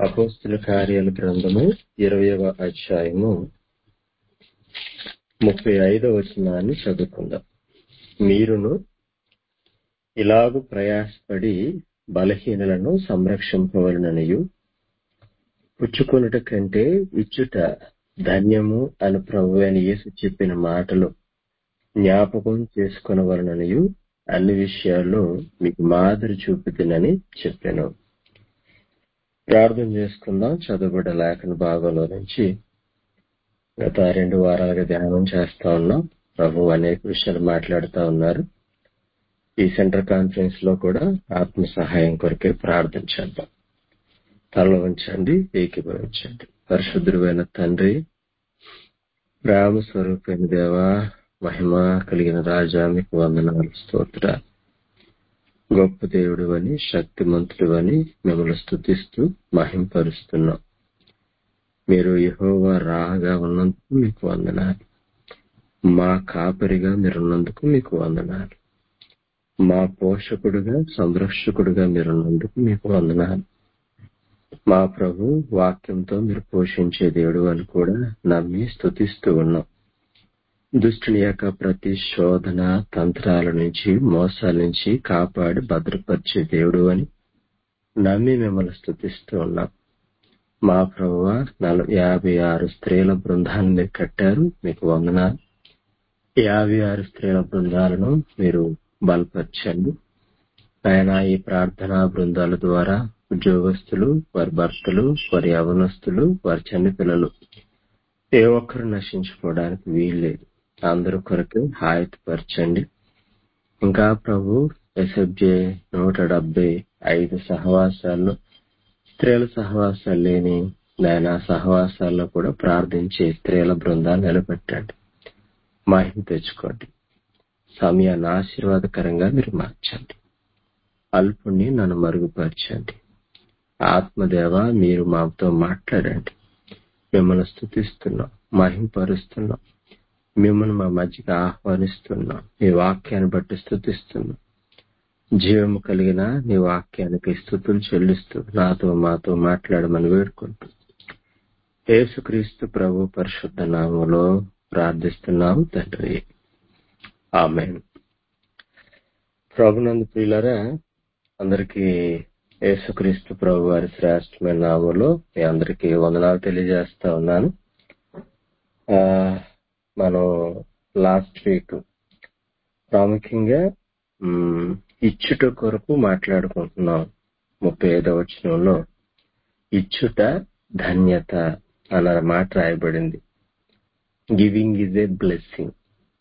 అపోస్తుల కార్యాల గ్రంథము ఇరవయవ అధ్యాయము ముప్పై ఐదవ వచనాన్ని చదువుకుందాం మీరును ఇలాగు ప్రయాసపడి బలహీనులను సంరక్షింపవలననియు పుచ్చుకొనుట కంటే ఇచ్చుట ధన్యము అని ప్రభు అని యేసు చెప్పిన మాటలు జ్ఞాపకం చేసుకొనవలననియు అన్ని విషయాల్లో మీకు మాదిరి చూపుతునని చెప్పాను ప్రార్థన చేసుకుందాం చదువుబడ్డ లేఖన భాగంలో నుంచి గత రెండు వారాలుగా ధ్యానం చేస్తా ఉన్నాం ప్రభు అనేక విషయాలు మాట్లాడుతూ ఉన్నారు ఈ సెంటర్ కాన్ఫరెన్స్ లో కూడా ఆత్మ సహాయం కొరకే ప్రార్థన చేద్దాం తల ఉంచండి ఏకీభవించండి పరిశుద్ధుడైన తండ్రి ప్రేమ స్వరూపైన దేవ మహిమ కలిగిన రాజా మీకు వందనాలు స్తోత్ర గొప్ప దేవుడు అని శక్తిమంతుడు అని మిమ్మల్ని స్థుతిస్తూ మహింపరుస్తున్నాం మీరు యహోవా రాగా ఉన్నందుకు మీకు వందనాలు మా కాపరిగా మీరున్నందుకు మీకు వందనాలు మా పోషకుడుగా సంరక్షకుడుగా మీరున్నందుకు మీకు వందనాలు మా ప్రభు వాక్యంతో మీరు పోషించే దేవుడు అని కూడా నమ్మి స్థుతిస్తూ ఉన్నాం దుష్టుని యొక్క ప్రతి శోధన తంత్రాల నుంచి మోసాల నుంచి కాపాడి భద్రపరిచే దేవుడు అని నమ్మి మిమ్మల్ని స్థుతిస్తూ ఉన్నాం మా ప్రభు నల యాభై ఆరు స్త్రీల బృందాన్ని మీరు కట్టారు మీకు వందనాలు యాభై ఆరు స్త్రీల బృందాలను మీరు బలపరచండి ఆయన ఈ ప్రార్థనా బృందాల ద్వారా ఉద్యోగస్తులు వారి భర్తలు వారి యవనస్తులు వారి చిన్న పిల్లలు ఏ ఒక్కరు నశించుకోవడానికి వీల్లేదు అందరూ కొరకు హాయతపరచండి ఇంకా ప్రభు ఎస్ఎఫ్జే నూట డెబ్బై ఐదు సహవాసాల్లో స్త్రీల సహవాసాలు లేని నాయన సహవాసాల్లో కూడా ప్రార్థించే స్త్రీల బృందాలు నిలబెట్టండి మహిమ తెచ్చుకోండి సమయాన్ని ఆశీర్వాదకరంగా మీరు మార్చండి అల్పుణ్ణి నన్ను మరుగుపరచండి ఆత్మదేవ మీరు మాతో మాట్లాడండి మిమ్మల్ని స్థుతిస్తున్నాం మహింపరుస్తున్నాం మిమ్మల్ని మా మధ్యకి ఆహ్వానిస్తున్నాం మీ వాక్యాన్ని బట్టి స్థుతిస్తున్నాం జీవము కలిగిన నీ వాక్యానికి స్థుతులు చెల్లిస్తూ నాతో మాతో మాట్లాడమని వేడుకుంటూ యేసుక్రీస్తు ప్రభు పరిశుద్ధ నామంలో ప్రార్థిస్తున్నాము తండ్రి ఆమె ప్రభునందు ప్రియులరా అందరికీ యేసుక్రీస్తు ప్రభు వారి శ్రేష్టమైన నామంలో మీ అందరికీ వందనాలు తెలియజేస్తా ఉన్నాను మనం లాస్ట్ వీక్ ప్రాముఖ్యంగా ఇచ్చుట కొరకు మాట్లాడుకుంటున్నాం ముప్పై ఐదవ వచనంలో ఇచ్చుట ధన్యత అన్న మాట రాయబడింది గివింగ్ ఈజ్ ఏ బ్లెస్సింగ్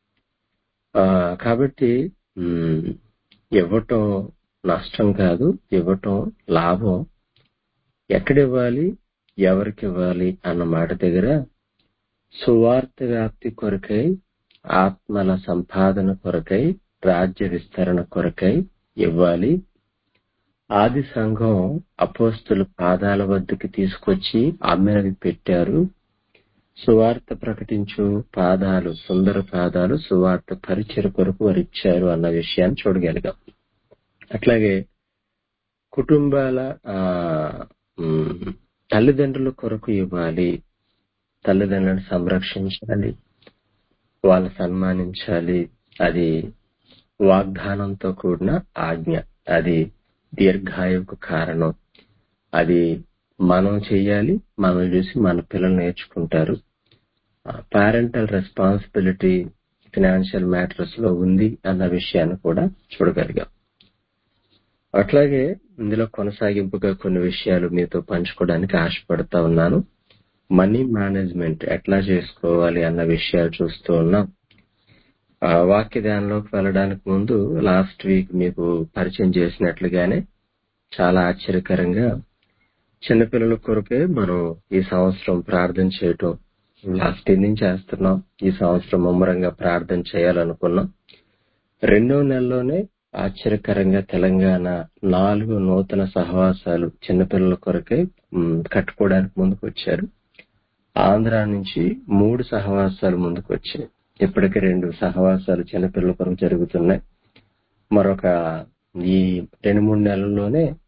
కాబట్టి ఇవ్వటం నష్టం కాదు ఇవ్వటం లాభం ఎక్కడివ్వాలి ఎవరికి ఇవ్వాలి అన్న మాట దగ్గర సువార్త వ్యాప్తి కొరకై ఆత్మల సంపాదన కొరకై రాజ్య విస్తరణ కొరకై ఇవ్వాలి ఆది సంఘం అపోస్తుల పాదాల వద్దకు తీసుకొచ్చి అమ్మినవి పెట్టారు సువార్త ప్రకటించు పాదాలు సుందర పాదాలు సువార్త పరిచయ కొరకు వారు ఇచ్చారు అన్న విషయాన్ని చూడగలిగాం అట్లాగే కుటుంబాల తల్లిదండ్రుల కొరకు ఇవ్వాలి తల్లిదండ్రులను సంరక్షించాలి వాళ్ళు సన్మానించాలి అది వాగ్దానంతో కూడిన ఆజ్ఞ అది దీర్ఘాయువుకు కారణం అది మనం చేయాలి మనం చూసి మన పిల్లలు నేర్చుకుంటారు పేరెంటల్ రెస్పాన్సిబిలిటీ ఫినాన్షియల్ మ్యాటర్స్ లో ఉంది అన్న విషయాన్ని కూడా చూడగలిగాం అట్లాగే ఇందులో కొనసాగింపుగా కొన్ని విషయాలు మీతో పంచుకోవడానికి ఆశపడతా ఉన్నాను మనీ మేనేజ్మెంట్ ఎట్లా చేసుకోవాలి అన్న విషయాలు చూస్తూ ఉన్నాం వాక్య ధ్యానంలోకి వెళ్ళడానికి ముందు లాస్ట్ వీక్ మీకు పరిచయం చేసినట్లుగానే చాలా ఆశ్చర్యకరంగా చిన్నపిల్లల కొరకే మనం ఈ సంవత్సరం ప్రార్థన చేయటం లాస్ట్ నుంచి చేస్తున్నాం ఈ సంవత్సరం ముమ్మరంగా ప్రార్థన చేయాలనుకున్నాం రెండో నెలలోనే ఆశ్చర్యకరంగా తెలంగాణ నాలుగు నూతన సహవాసాలు చిన్నపిల్లల కొరకే కట్టుకోవడానికి ముందుకు వచ్చారు ఆంధ్ర నుంచి మూడు సహవాసాలు ముందుకు వచ్చాయి ఇప్పటికే రెండు సహవాసాలు చిన్నపిల్లల కొరకు జరుగుతున్నాయి మరొక ఈ రెండు మూడు నెలల్లోనే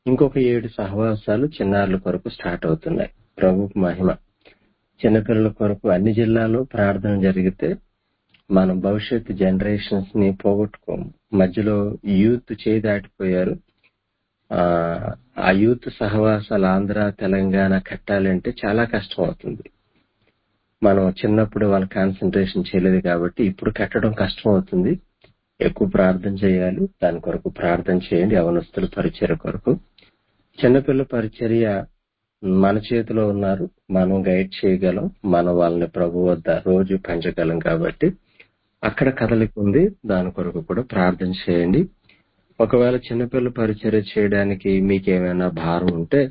ఇంకొక ఏడు సహవాసాలు చిన్నారుల కొరకు స్టార్ట్ అవుతున్నాయి ప్రభు మహిమ చిన్నపిల్లల కొరకు అన్ని జిల్లాలో ప్రార్థన జరిగితే మనం భవిష్యత్తు జనరేషన్స్ ని పోగొట్టుకోము మధ్యలో యూత్ చేయి దాటిపోయారు ఆ ఆ యూత్ సహవాసాలు ఆంధ్ర తెలంగాణ కట్టాలంటే చాలా కష్టం అవుతుంది మనం చిన్నప్పుడు వాళ్ళ కాన్సన్ట్రేషన్ చేయలేదు కాబట్టి ఇప్పుడు కట్టడం కష్టం అవుతుంది ఎక్కువ ప్రార్థన చేయాలి దాని కొరకు ప్రార్థన చేయండి యవనస్తుల పరిచర్య కొరకు చిన్నపిల్ల పరిచర్య మన చేతిలో ఉన్నారు మనం గైడ్ చేయగలం మనం వాళ్ళని ప్రభు వద్ద రోజు పెంచగలం కాబట్టి అక్కడ కదలిక ఉంది దాని కొరకు కూడా ప్రార్థన చేయండి ఒకవేళ చిన్నపిల్ల పరిచర్య చేయడానికి మీకేమైనా భారం ఉంటే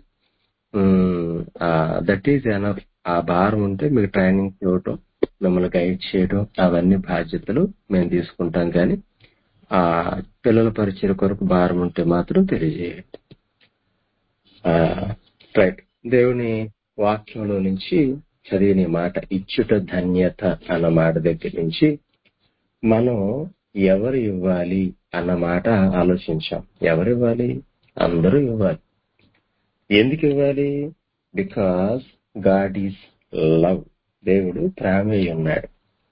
దట్ ఈజ్ ఎనఫ్ ఆ భారం ఉంటే మీకు ట్రైనింగ్ ఇవ్వటం మిమ్మల్ని గైడ్ చేయడం అవన్నీ బాధ్యతలు మేము తీసుకుంటాం కానీ ఆ పిల్లల పరిచయ కొరకు భారం ఉంటే మాత్రం తెలియజేయండి రైట్ దేవుని వాక్యంలో నుంచి చదివిన మాట ఇచ్చుట ధన్యత అన్న మాట దగ్గర నుంచి మనం ఎవరు ఇవ్వాలి అన్న మాట ఆలోచించాం ఎవరు ఇవ్వాలి అందరూ ఇవ్వాలి ఎందుకు ఇవ్వాలి బికాస్ గాడ్ ఈజ్ లవ్ దేవుడు ప్రేమ ఉన్నాడు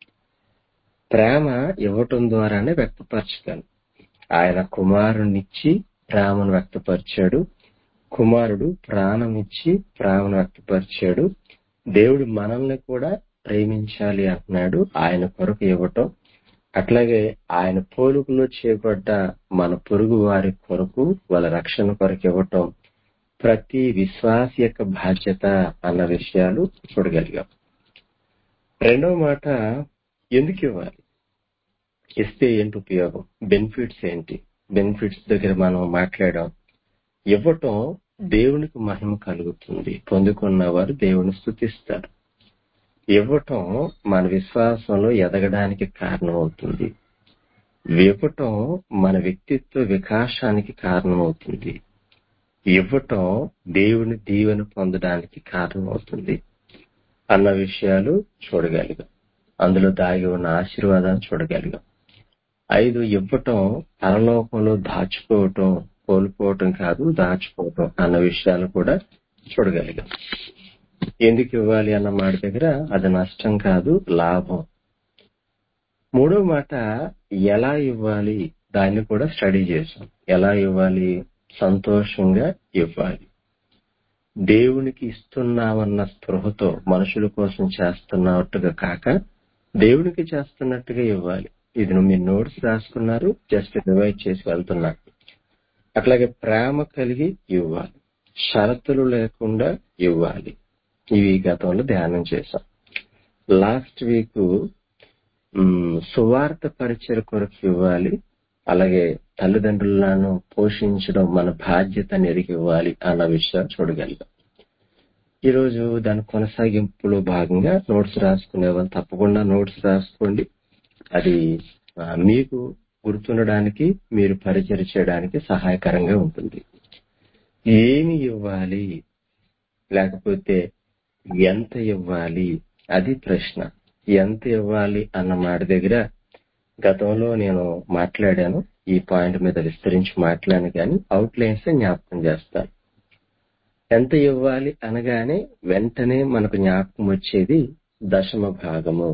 ప్రేమ ఇవ్వటం ద్వారానే వ్యక్తపరచగలను ఆయన కుమారునిచ్చి ప్రేమను వ్యక్తపరిచాడు కుమారుడు ప్రాణం ఇచ్చి ప్రేమను వ్యక్తపరిచాడు దేవుడు మనల్ని కూడా ప్రేమించాలి అంటున్నాడు ఆయన కొరకు ఇవ్వటం అట్లాగే ఆయన పోలుకులో చేపడ్డ మన పొరుగు వారి కొరకు వాళ్ళ రక్షణ కొరకు ఇవ్వటం ప్రతి విశ్వాస యొక్క బాధ్యత అన్న విషయాలు చూడగలిగాం రెండవ మాట ఎందుకు ఇవ్వాలి ఇస్తే ఏంటి ఉపయోగం బెనిఫిట్స్ ఏంటి బెనిఫిట్స్ దగ్గర మనం మాట్లాడాం ఇవ్వటం దేవునికి మహిమ కలుగుతుంది పొందుకున్న వారు దేవుని స్థుతిస్తారు ఇవ్వటం మన విశ్వాసంలో ఎదగడానికి కారణమవుతుంది ఇవ్వటం మన వ్యక్తిత్వ వికాసానికి కారణమవుతుంది ఇవ్వటం దేవుని దీవెన పొందడానికి కారణమవుతుంది అన్న విషయాలు చూడగలిగాం అందులో దాగి ఉన్న ఆశీర్వాదాన్ని చూడగలిగాం ఐదు ఇవ్వటం పరలోకంలో దాచుకోవటం కోల్పోవటం కాదు దాచుకోవటం అన్న విషయాలు కూడా చూడగలిగాం ఎందుకు ఇవ్వాలి అన్న మాట దగ్గర అది నష్టం కాదు లాభం మూడో మాట ఎలా ఇవ్వాలి దాన్ని కూడా స్టడీ చేశాం ఎలా ఇవ్వాలి సంతోషంగా ఇవ్వాలి దేవునికి ఇస్తున్నామన్న స్పృహతో మనుషుల కోసం చేస్తున్నట్టుగా కాక దేవునికి చేస్తున్నట్టుగా ఇవ్వాలి ఇది మీరు నోట్స్ రాసుకున్నారు జస్ట్ రివైజ్ చేసి వెళ్తున్నారు అట్లాగే ప్రేమ కలిగి ఇవ్వాలి షరతులు లేకుండా ఇవ్వాలి ఇవి గతంలో ధ్యానం చేశాం లాస్ట్ వీక్ సువార్త పరిచయ కొరకు ఇవ్వాలి అలాగే తల్లిదండ్రులను పోషించడం మన బాధ్యత ఎరిగి ఇవ్వాలి అన్న విషయాలు చూడగలిగాం ఈరోజు దాని కొనసాగింపులో భాగంగా నోట్స్ రాసుకునే వాళ్ళు తప్పకుండా నోట్స్ రాసుకోండి అది మీకు గుర్తుండడానికి మీరు పరిచయం చేయడానికి సహాయకరంగా ఉంటుంది ఏమి ఇవ్వాలి లేకపోతే ఎంత ఇవ్వాలి అది ప్రశ్న ఎంత ఇవ్వాలి అన్న మాట దగ్గర గతంలో నేను మాట్లాడాను ఈ పాయింట్ మీద విస్తరించి మాట్లాడాను కానీ అవుట్లైన్స్ జ్ఞాపకం చేస్తాను ఎంత ఇవ్వాలి అనగానే వెంటనే మనకు జ్ఞాపకం వచ్చేది దశమ భాగము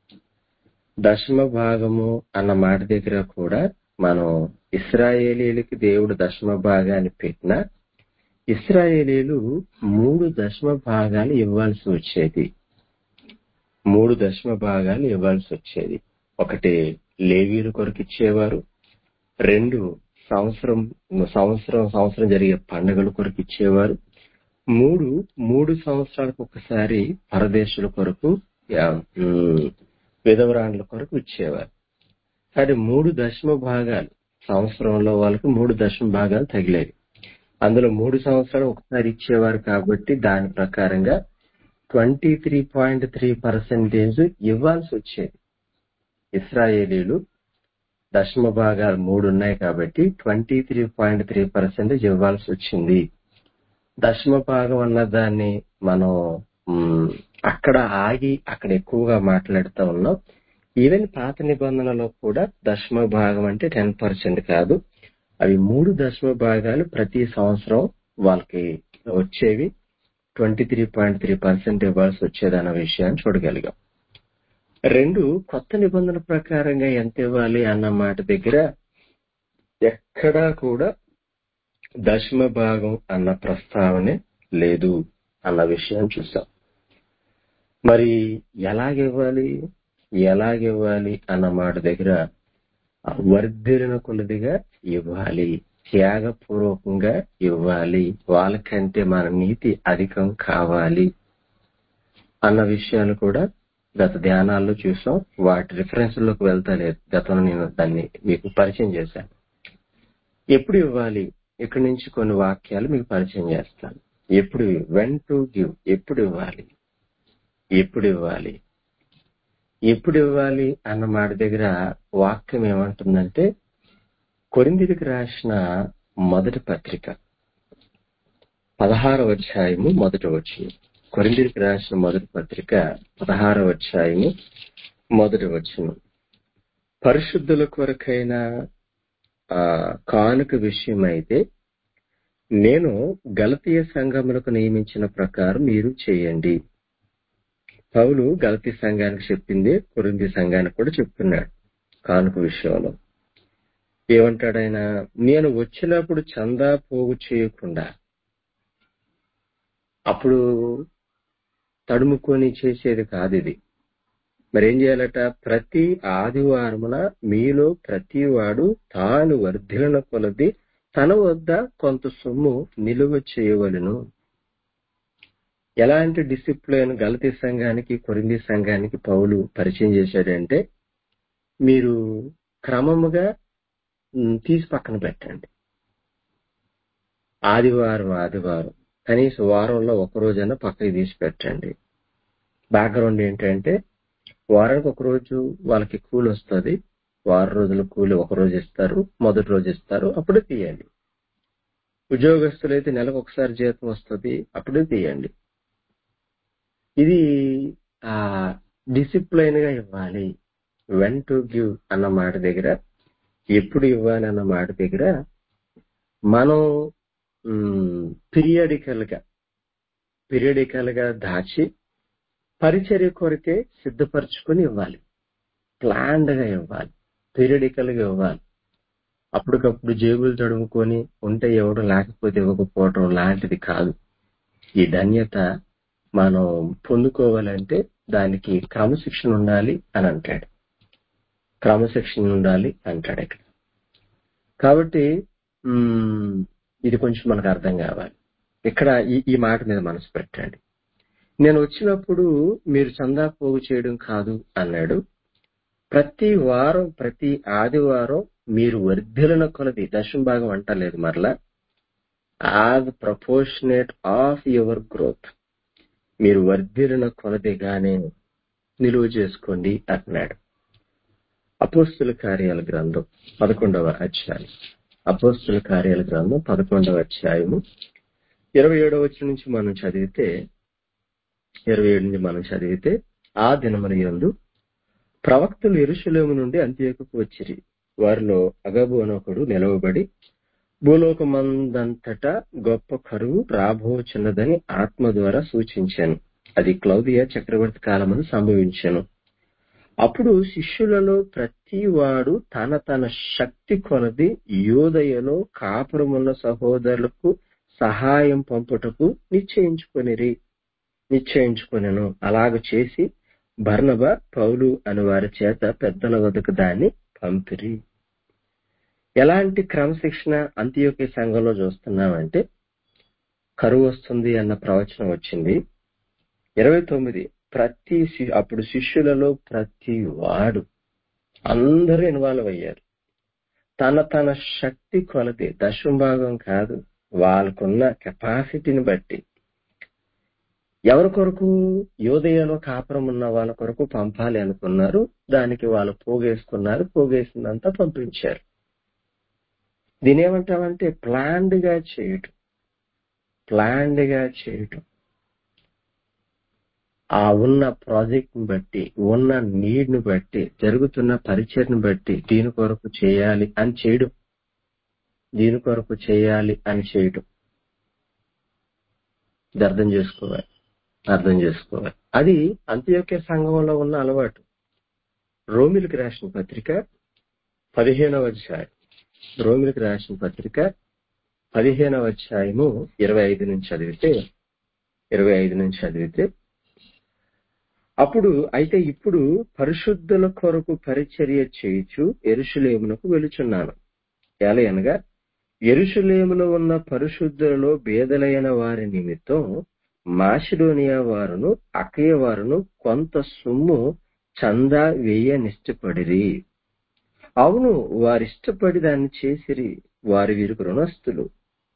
దశమ భాగము అన్న మాట దగ్గర కూడా మనం ఇస్రాయేలీలకి దేవుడు దశమ భాగాన్ని పెట్టినా ఇస్రాయేలీలు మూడు దశమ భాగాలు ఇవ్వాల్సి వచ్చేది మూడు దశమ భాగాలు ఇవ్వాల్సి వచ్చేది ఒకటి లేవీలు కొరకు ఇచ్చేవారు రెండు సంవత్సరం సంవత్సరం సంవత్సరం జరిగే పండుగల కొరకు ఇచ్చేవారు మూడు మూడు సంవత్సరాలకు ఒకసారి పరదేశుల కొరకు విధవరాండ్ల కొరకు ఇచ్చేవారు కానీ మూడు దశమ భాగాలు సంవత్సరంలో వాళ్ళకి మూడు దశమ భాగాలు తగిలేవి అందులో మూడు సంవత్సరాలు ఒకసారి ఇచ్చేవారు కాబట్టి దాని ప్రకారంగా twenty three point three percentage ఇవ్వాల్సి వచ్చేది ఇస్రాయేలీలు దశమ భాగాలు మూడు ఉన్నాయి కాబట్టి twenty three point three percentage ఇవ్వాల్సి వచ్చింది దశమ భాగం అన్న దాన్ని మనం అక్కడ ఆగి అక్కడ ఎక్కువగా మాట్లాడుతూ ఉన్నాం ఈవెన్ పాత నిబంధనలో కూడా దశమ భాగం అంటే టెన్ పర్సెంట్ కాదు అవి మూడు దశమ భాగాలు ప్రతి సంవత్సరం వాళ్ళకి వచ్చేవి twenty three point three percent ఇవ్వాల్సి వచ్చేదన్న విషయాన్ని చూడగలిగాం రెండు కొత్త నిబంధన ప్రకారంగా ఎంత ఇవ్వాలి అన్న మాట దగ్గర ఎక్కడా కూడా దశమ భాగం అన్న ప్రస్తావనే లేదు అన్న విషయం చూసాం మరి ఎలాగివ్వాలి ఎలాగివ్వాలి అన్న మాట దగ్గర వర్ధిరిన కొలదిగా ఇవ్వాలి త్యాగపూర్వకంగా ఇవ్వాలి వాళ్ళకంటే మన నీతి అధికం కావాలి అన్న విషయాలు కూడా గత ధ్యానాల్లో చూసాం వాటి రిఫరెన్స్ లోకి వెళ్తలేదు గతంలో నేను దాన్ని మీకు పరిచయం చేశాను ఎప్పుడు ఇవ్వాలి ఇక్కడి నుంచి కొన్ని వాక్యాలు మీకు పరిచయం చేస్తాను ఎప్పుడు వెన్ టు గివ్ ఎప్పుడు ఇవ్వాలి ఎప్పుడు ఇవ్వాలి ఎప్పుడు ఇవ్వాలి అన్న మాట దగ్గర వాక్యం ఏమంటుందంటే కొరిందిరికి రాసిన మొదటి పత్రిక పదహారవ అధ్యాయము మొదటి వచ్చిన కొరిందిరికి రాసిన మొదటి పత్రిక పదహారవ అధ్యాయము మొదటి వచ్చిన పరిశుద్ధుల కొరకైన ఆ కానుక విషయం అయితే నేను గలతీయ సంఘములకు నియమించిన ప్రకారం మీరు చేయండి పౌలు గలతీ సంఘానికి చెప్పింది కొరింది సంఘానికి కూడా చెప్తున్నాడు కానుక విషయంలో ఏమంటాడైనా నేను వచ్చినప్పుడు చందా పోగు చేయకుండా అప్పుడు తడుముకొని చేసేది కాదు ఇది మరేం చేయాలట ప్రతి ఆదివారమున మీలో ప్రతి వాడు తాను వర్ధిలన కొలది తన వద్ద కొంత సొమ్ము నిలువ చేయవలను ఎలాంటి డిసిప్లిన్ గలతీ సంఘానికి కొరింది సంఘానికి పౌలు పరిచయం చేశాడంటే మీరు క్రమముగా ఉమ్, తీసి పక్కన పెట్టండి ఆదివారం ఆదివారం కనీసం వారంలో ఒక రోజైనా పక్కకి తీసి పెట్టండి బ్యాక్గ్రౌండ్ ఏంటంటే వారానికి ఒక రోజు వాళ్ళకి కూలి వస్తుంది వారం రోజుల కూలి ఒక రోజు ఇస్తారు మొదటి రోజు ఇస్తారు అప్పుడే తీయండి ఉద్యోగస్తులైతే నెలకు ఒకసారి జీతం వస్తుంది అప్పుడే తీయండి ఇది ఆ డిసిప్లైన్ గా ఇవ్వాలి వెన్ టు గివ్ అన్న మాట దగ్గర ఎప్పుడు ఇవ్వాలి అన్న మాట దగ్గర మనం పీరియడికల్ గా పీరియడికల్ గా దాచి పరిచర్య కొరకే సిద్ధపరచుకొని ఇవ్వాలి ప్లాన్డ్ గా ఇవ్వాలి పీరియడికల్ గా ఇవ్వాలి అప్పటికప్పుడు జేబులు తడుముకొని ఉంటే ఎవడు లేకపోతే ఇవ్వకపోవటం లాంటిది కాదు ఈ ధన్యత మనం పొందుకోవాలంటే దానికి క్రమశిక్షణ ఉండాలి అని అంటాడు క్రమశిక్షణ ఉండాలి అంటాడు ఇక్కడ కాబట్టి ఉమ్, ఇది కొంచెం మనకు అర్థం కావాలి ఇక్కడ ఈ ఈ మాట మీద మనసు పెట్టండి నేను వచ్చినప్పుడు మీరు చందా పోగు చేయడం కాదు అన్నాడు ప్రతి వారం ప్రతి ఆదివారం మీరు వర్ధిలన కొలది దశం భాగం అంటలేదు మరలా as proportionate of your growth మీరు వర్ధిలన కొలదిగానే నిలువ చేసుకోండి అంటున్నాడు అపోస్తుల కార్యాల గ్రంథం పదకొండవ అధ్యాయం అపోస్తుల కార్యాల గ్రంథం పదకొండవ అధ్యాయము ఇరవై ఏడవ వచ్చిన నుంచి మనం చదివితే ఇరవై ఏడు నుంచి మనం చదివితే ఆ దినమున యందు ప్రవక్తలు ఎరుషలేము నుండి అంత్యోకకు వచ్చిరి వారిలో అగబు అనొకడు నిలవబడి భూలోకమందంతటా గొప్ప కరువు రాబోచున్నదని ఆత్మ ద్వారా సూచించాను అది క్లౌదియా చక్రవర్తి కాలమని సంభవించాను అప్పుడు శిష్యులలో ప్రతి వాడు తన తన శక్తి కొలది యోదయలో కాపురమున్న సహోదరులకు సహాయం పంపుటకు నిశ్చయించుకొనిరి నిశ్చయించుకొనెను అలాగ చేసి బర్నబ పౌలు అని వారి చేత పెద్దల వద్దకు దాన్ని పంపిరి ఎలాంటి క్రమశిక్షణ అంత్యోకి సంఘంలో చూస్తున్నామంటే కరువు వస్తుంది అన్న ప్రవచనం వచ్చింది ఇరవై తొమ్మిది ప్రతి శి- అప్పుడు శిష్యులలో ప్రతి వాడు అందరూ ఇన్వాల్వ్ అయ్యారు తన తన శక్తి కొలది దశం భాగం కాదు వాళ్ళకున్న కెపాసిటీని బట్టి ఎవరి కొరకు యోదయలో కాపురం ఉన్న వాళ్ళ కొరకు పంపాలి అనుకున్నారు దానికి వాళ్ళు పోగేసుకున్నారు పోగేసిందంతా పంపించారు దీని ఏమంటామంటే ప్లాన్డ్ గా చేయటం ప్లాన్డ్ గా చేయటం ఆ ఉన్న ప్రాజెక్ట్ ని బట్టి ఉన్న నీడ్ ని బట్టి జరుగుతున్న పరిచయను బట్టి దీని కొరకు చేయాలి అని చేయడం దీని కొరకు చేయాలి అని చేయడం ఇది అర్థం చేసుకోవాలి అర్థం చేసుకోవాలి అది అంత్యోక్య సంఘంలో ఉన్న అలవాటు రోమిలకు రాసిన పత్రిక పదిహేనవ అధ్యాయం రోమిలకు రాసిన పత్రిక పదిహేనవ అధ్యాయము ఇరవై ఐదు నుంచి చదివితే ఇరవై ఐదు నుంచి చదివితే అప్పుడు అయితే ఇప్పుడు పరిశుద్ధుల కొరకు పరిచర్య చేయుచు ఎరుషులేమునకు వెలుచున్నాను అనగా ఎరుషులేములో ఉన్న పరిశుద్ధులలో బేదలైన వారి నిమిత్తం మాసిడోనియా వారును అకయ వారును కొంత సొమ్ము చందా వేయనిష్టపడిరి అవును వారిష్టపడి దాన్ని చేసిరి వారి వీరికి రుణస్థులు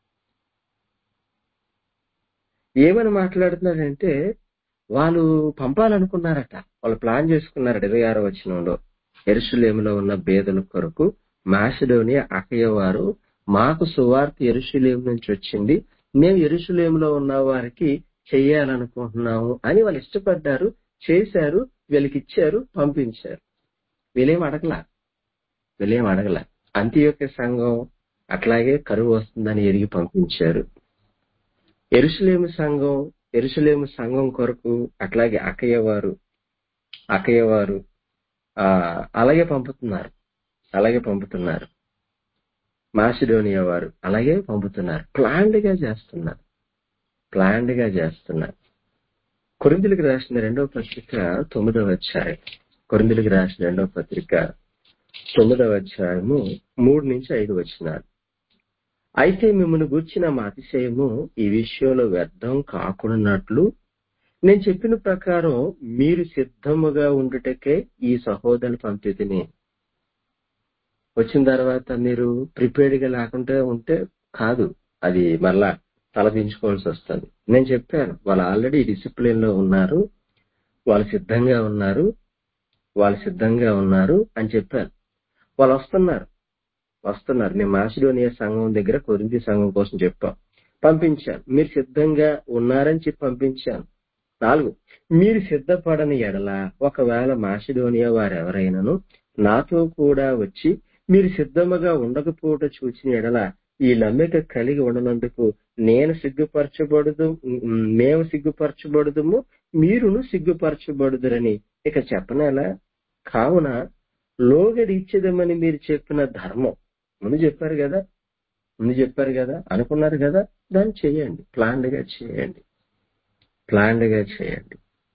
ఏమని మాట్లాడుతున్నారంటే వాళ్ళు పంపాలనుకున్నారట వాళ్ళు ప్లాన్ చేసుకున్నారట ఇరవై ఆరో వచనంలో ఎరుషులేములో ఉన్న బేదల కొరకు మాసిడోనియా అకయ వారు మాకు సువార్త ఎరుషులేము నుంచి వచ్చింది మేము ఎరుషులేములో ఉన్న వారికి చెయ్యాలనుకుంటున్నాము అని వాళ్ళు ఇష్టపడ్డారు చేశారు వీళ్ళకి ఇచ్చారు పంపించారు వీళ్ళేం అడగలా వీళ్ళేం అడగల అంత్యోక్య సంఘం అట్లాగే కరువు వస్తుందని ఎరిగి పంపించారు ఎరుసలేము సంఘం ఎరుసలేము సంఘం కొరకు అట్లాగే అక్కయ్యవారు అక్కయ్యవారు ఆ అలాగే పంపుతున్నారు అలాగే పంపుతున్నారు మాసిడోనియా వారు అలాగే పంపుతున్నారు ప్లాండ్ గా చేస్తున్నారు ప్లాండ్ గా చేస్తున్నారు కొరిందులకు రాసిన రెండవ పత్రిక తొమ్మిదవ అధ్యాయం కొరిందులకు రాసిన రెండవ పత్రిక తొమ్మిదవ అధ్యాయము మూడు నుంచి ఐదు వచ్చినారు అయితే మిమ్మల్ని గూర్చిన మా అతిశయము ఈ విషయంలో వ్యర్థం కాకున్నట్లు నేను చెప్పిన ప్రకారం మీరు సిద్ధముగా ఉండుటకే ఈ సహోదరుని పంపితిని వచ్చిన తర్వాత మీరు ప్రిపేర్డ్ గా లేకుంటే ఉంటే కాదు అది మళ్ళా తలదించుకోవాల్సి వస్తుంది నేను చెప్పాను వాళ్ళు ఆల్రెడీ డిసిప్లిన్ లో ఉన్నారు వాళ్ళు సిద్ధంగా ఉన్నారు వాళ్ళు సిద్ధంగా ఉన్నారు అని చెప్పాను వాళ్ళు వస్తున్నారు వస్తున్నారు నేను మాసిడోనియా సంఘం దగ్గర కొరింది సంఘం కోసం చెప్పాం పంపించాను మీరు సిద్ధంగా ఉన్నారని చెప్పి పంపించాను నాలుగు మీరు సిద్ధపడని ఎడల ఒకవేళ మాసిడోనియా వారెవరైనాను నాతో కూడా వచ్చి మీరు సిద్ధముగా ఉండకపోవట చూసిన ఎడల ఈ నమ్మిక కలిగి ఉండనందుకు నేను సిగ్గుపరచబడదు మేము సిగ్గుపరచబడదుము మీరును సిగ్గుపరచబడుదురని ఇక చెప్పనేలా కావున లోగడి ఇచ్చేదమని మీరు చెప్పిన ధర్మం ముందు చెప్పారు కదా ముందు చెప్పారు కదా అనుకున్నారు కదా దాన్ని చేయండి ప్లాన్డ్ గా చేయండి ప్లాన్డ్ గా చేయండి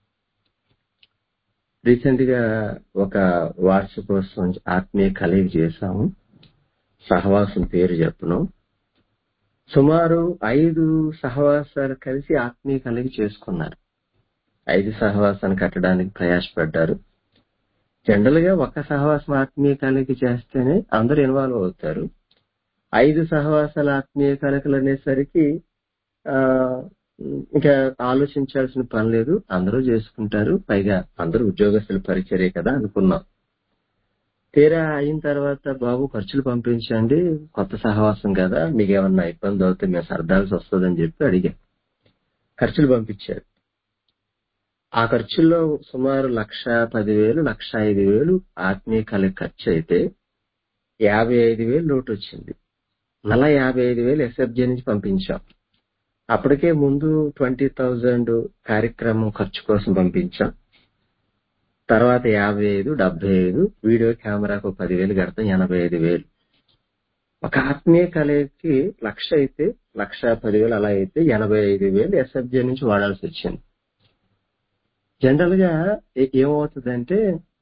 రీసెంట్ గా ఒక వార్షికోత్సవం ఆత్మీయ కలిగి చేశాము సహవాసం పేరు చెప్పను సుమారు ఐదు సహవాసాలు కలిసి ఆత్మీయ కలిగి చేసుకున్నారు ఐదు సహవాసాన్ని కట్టడానికి ప్రయాసపడ్డారు జనరల్ గా ఒక సహవాసం ఆత్మీయ కలిగి చేస్తేనే అందరూ ఇన్వాల్వ్ అవుతారు ఐదు సహవాసాల ఆత్మీయ కలకలు అనేసరికి ఆ ఇంకా ఆలోచించాల్సిన పని లేదు అందరూ చేసుకుంటారు పైగా అందరూ ఉద్యోగస్తుల పరిచర్య కదా అనుకున్నాం తీరా అయిన తర్వాత బాబు ఖర్చులు పంపించండి కొత్త సహవాసం కదా మీకు ఏమన్నా ఇబ్బంది అవుతే మేము సర్దాల్సి వస్తుందని చెప్పి అడిగా ఖర్చులు పంపించారు ఆ ఖర్చుల్లో సుమారు లక్ష పదివేలు లక్ష ఐదు వేలు ఆత్మీయ కలిగి ఖర్చు అయితే యాభై ఐదు వేలు లోటు వచ్చింది మళ్ళా యాభై ఐదు వేలు ఎస్ఎఫ్జే నుంచి పంపించాం అప్పటికే ముందు ట్వంటీ థౌజండ్ కార్యక్రమం ఖర్చు కోసం పంపించాం తర్వాత యాభై ఐదు డెబ్బై ఐదు వీడియో కెమెరాకు పదివేలు కడతాం ఎనభై ఐదు వేలు ఒక ఆత్మీయ కలయికి లక్ష అయితే లక్ష పదివేలు అలా అయితే ఎనభై ఐదు వేలు ఎస్ఎఫ్జే నుంచి వాడాల్సి వచ్చింది జనరల్ గా ఏమవుతుందంటే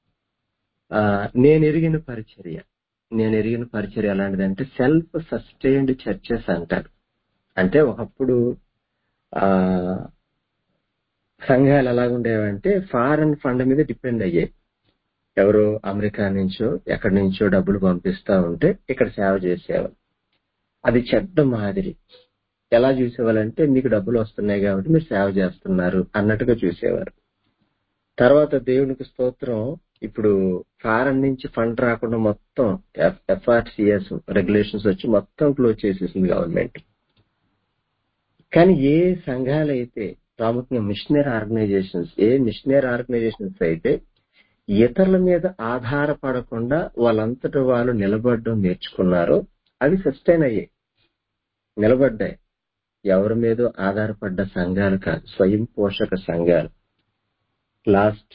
నేను ఎరిగిన పరిచర్య నేను ఎరిగిన పరిచర్య ఎలాంటిదంటే సెల్ఫ్ సస్టైన్డ్ చర్చెస్ అంటారు అంటే ఒకప్పుడు ఆ సంఘాలు ఎలాగుండేవంటే ఫారెన్ ఫండ్ మీద డిపెండ్ అయ్యాయి ఎవరో అమెరికా నుంచో ఎక్కడి నుంచో డబ్బులు పంపిస్తా ఉంటే ఇక్కడ సేవ చేసేవారు అది చెడ్డ మాదిరి ఎలా చూసేవాళ్ళంటే మీకు డబ్బులు వస్తున్నాయి కాబట్టి మీరు సేవ చేస్తున్నారు అన్నట్టుగా చూసేవారు తర్వాత దేవునికి స్తోత్రం ఇప్పుడు ఫారెన్ నుంచి ఫండ్ రాకుండా మొత్తం ఎఫ్ఆర్సిఎస్ రెగ్యులేషన్స్ వచ్చి మొత్తం క్లోజ్ చేసేసింది గవర్నమెంట్ కానీ ఏ సంఘాలు అయితే ప్రాముఖ్యంగా మిషనరీ ఆర్గనైజేషన్స్ ఏ మిషనరీ ఆర్గనైజేషన్స్ అయితే ఇతరుల మీద ఆధారపడకుండా వాళ్ళంతట వాళ్ళు నిలబడడం నేర్చుకున్నారో అవి సస్టైన్ అయ్యాయి నిలబడ్డాయి ఎవరి మీదో ఆధారపడ్డ సంఘాలు కాదు స్వయం పోషక సంఘాలు లాస్ట్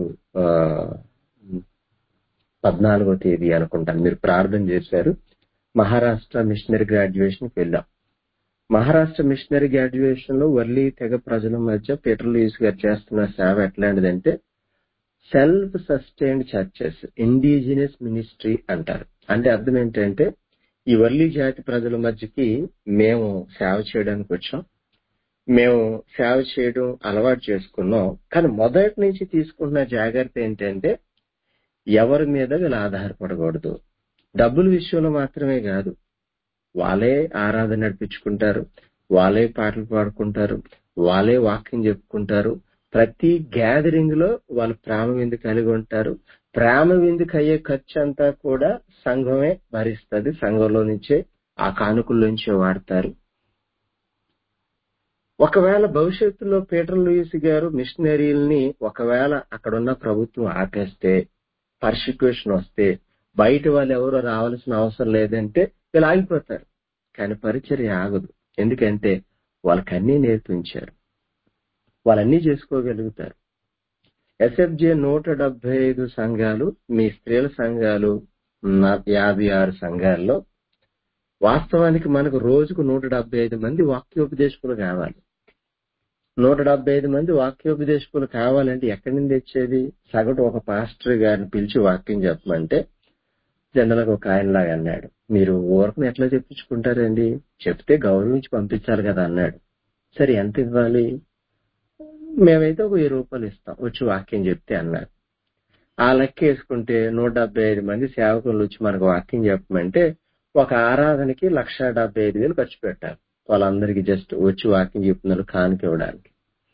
పద్నాలుగో తేదీ అనుకుంటాను మీరు ప్రార్థన చేశారు మహారాష్ట్ర మిషనరీ గ్రాడ్యుయేషన్ కి వెళ్ళాం మహారాష్ట్ర మిషనరీ గ్రాడ్యుయేషన్ లో వర్లీ తెగ ప్రజల మధ్య పీటర్ లూయిస్ గారు చేస్తున్న సేవ ఎట్లాంటిదంటే self sustained churches indigenous ministry అంటారు అంటే అర్థం ఏంటంటే ఈ వర్లీ జాతి ప్రజల మధ్యకి మేము సేవ చేయడానికి వచ్చాం మేము సేవ చేయడం అలవాటు చేసుకున్నాం కానీ మొదటి నుంచి తీసుకున్న జాగ్రత్త ఏంటంటే ఎవరి మీద వీళ్ళు ఆధారపడకూడదు డబ్బుల విషయంలో మాత్రమే కాదు వాళ్ళే ఆరాధన నడిపించుకుంటారు వాళ్ళే పాటలు పాడుకుంటారు వాళ్ళే వాక్యం చెప్పుకుంటారు ప్రతి గ్యాదరింగ్ లో వాళ్ళు ప్రేమ విందు కలిగి ఉంటారు ప్రేమ విందుకు అయ్యే ఖర్చు అంతా కూడా సంఘమే భరిస్తుంది సంఘంలో నుంచే ఆ కానుకల నుంచే వాడతారు ఒకవేళ భవిష్యత్తులో పీటర్ లూయిస్ గారు మిషనరీల్ని ఒకవేళ అక్కడున్న ప్రభుత్వం ఆపేస్తే పర్సిక్యూషన్ వస్తే బయట వాళ్ళు ఎవరో రావాల్సిన అవసరం లేదంటే వీళ్ళు ఆగిపోతారు కానీ పరిచర్య ఆగదు ఎందుకంటే వాళ్ళకి అన్నీ నేర్పించారు వాళ్ళన్నీ చేసుకోగలుగుతారు ఎస్ఎఫ్జే నూట డెబ్బై ఐదు సంఘాలు మీ స్త్రీల సంఘాలు యాభై ఆరు సంఘాల్లో వాస్తవానికి మనకు రోజుకు నూట డెబ్బై ఐదు మంది వాక్యోపదేశకులు కావాలి నూట డెబ్బై ఐదు మంది వాక్యోపదేశకులు కావాలంటే ఎక్కడి నుంచి తెచ్చేది సగటు ఒక పాస్టర్ గారిని పిలిచి వాక్యం చెప్పమంటే జనరల్గా ఒక ఆయనలాగా అన్నాడు మీరు ఊరకు ఎట్లా చెప్పించుకుంటారండి చెప్తే గౌరవించి పంపించాలి కదా అన్నాడు సరే ఎంత ఇవ్వాలి మేమైతే ఒక వెయ్యి రూపాయలు ఇస్తాం వచ్చి వాక్యం చెప్తే అన్నారు ఆ లెక్క వేసుకుంటే నూట డెబ్బై ఐదు మంది సేవకులు వచ్చి మనకు వాక్యం చెప్పమంటే ఒక ఆరాధనకి లక్ష డెబ్బై ఐదు వేలు ఖర్చు పెట్టారు వాళ్ళందరికీ జస్ట్ వచ్చి వాక్యం చెప్తున్నారు కానుక ఇవ్వడానికి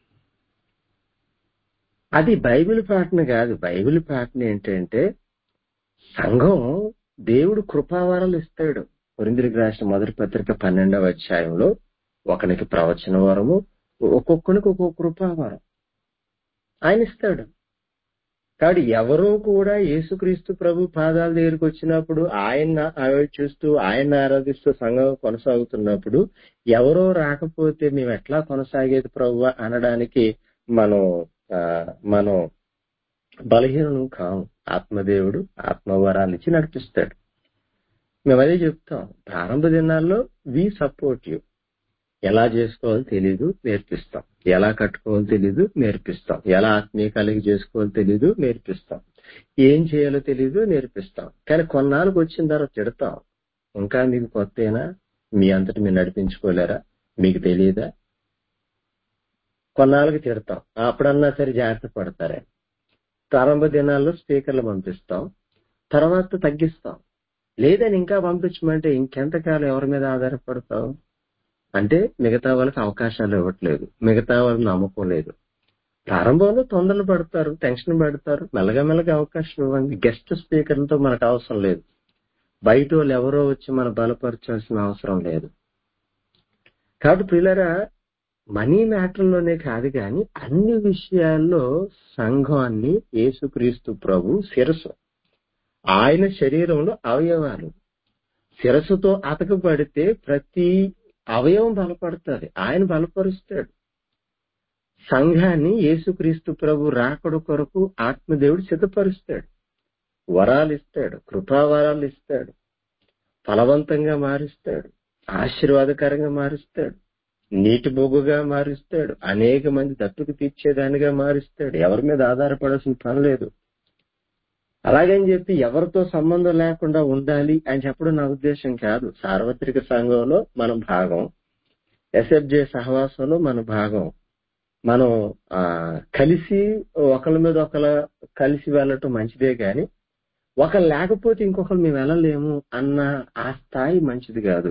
అది బైబిల్ పాటన కాదు బైబిల్ పాటన ఏంటంటే సంఘం దేవుడు కృపావరాలు ఇస్తాడు కొరిందిరికి రాసిన మొదటి పత్రిక పన్నెండవ అధ్యాయంలో ఒకనికి ప్రవచన వరము ఒక్కొక్కనికి ఒక్కొక్క కృపావరం ఆయన ఇస్తాడు కాబట్టి ఎవరో కూడా యేసుక్రీస్తు ప్రభు పాదాల దగ్గరికి వచ్చినప్పుడు ఆయన చూస్తూ ఆయన ఆరాధిస్తూ సంఘం కొనసాగుతున్నప్పుడు ఎవరో రాకపోతే మేము ఎట్లా కొనసాగేది ప్రభు అనడానికి మనం మనం బలహీనం కాము ఆత్మదేవుడు ఆత్మవరాలు ఇచ్చి నడిపిస్తాడు మేము అదే చెప్తాం ప్రారంభ దినాల్లో వి సపోర్ట్ యూ ఎలా చేసుకోవాలో తెలీదు నేర్పిస్తాం ఎలా కట్టుకోవాలో తెలీదు నేర్పిస్తాం ఎలా ఆత్మీయ కలిగి చేసుకోవాలో తెలీదు నేర్పిస్తాం ఏం చేయాలో తెలీదు నేర్పిస్తాం కానీ కొన్నాళ్ళకి వచ్చిన తర్వాత తిడతాం ఇంకా మీకు కొత్తేనా మీ అంతటి మీరు నడిపించుకోలేరా మీకు తెలియదా కొన్నాళ్ళకి తిడతాం అప్పుడన్నా సరే జాగ్రత్త పడతారే ప్రారంభ దినాల్లో స్పీకర్లు పంపిస్తాం తర్వాత తగ్గిస్తాం లేదని ఇంకా పంపించమంటే ఇంకెంతకాలం ఎవరి మీద ఆధారపడతావు అంటే మిగతా వాళ్ళకి అవకాశాలు ఇవ్వట్లేదు మిగతా వాళ్ళని నమ్మకం లేదు ప్రారంభంలో తొందరలు పడతారు టెన్షన్ పెడతారు మెల్లగా మెల్లగా అవకాశం ఇవ్వండి గెస్ట్ స్పీకర్లతో మనకు అవసరం లేదు బయట వాళ్ళు ఎవరో వచ్చి మనం బలపరచాల్సిన అవసరం లేదు కాబట్టి పిల్లరా మనీ మ్యాటర్లోనే కాదు కానీ అన్ని విషయాల్లో సంఘాన్ని యేసుక్రీస్తు ప్రభు శిరస్సు ఆయన శరీరంలో అవయవాలు శిరస్సుతో అతకబడితే ప్రతి అవయవం బలపడుతుంది ఆయన బలపరుస్తాడు సంఘాన్ని యేసుక్రీస్తు ప్రభు రాకడు కొరకు ఆత్మదేవుడు సిద్ధపరుస్తాడు వరాలు ఇస్తాడు కృపావరాలు ఇస్తాడు ఫలవంతంగా మారుస్తాడు ఆశీర్వాదకరంగా మారుస్తాడు నీటి బొగ్గుగా మారుస్తాడు అనేక మంది దత్తుకు తీర్చేదానిగా మారుస్తాడు ఎవరి మీద ఆధారపడాల్సిన పని లేదు అలాగని చెప్పి ఎవరితో సంబంధం లేకుండా ఉండాలి అని చెప్పడం నా ఉద్దేశం కాదు సార్వత్రిక సంఘంలో మనం భాగం ఎస్ఎఫ్జే సహవాసంలో మన భాగం మనం ఆ కలిసి ఒకరి మీద ఒకరు కలిసి వెళ్ళటం మంచిదే గాని ఒకరు లేకపోతే ఇంకొకరు మేము వెళ్ళలేము అన్న ఆ స్థాయి మంచిది కాదు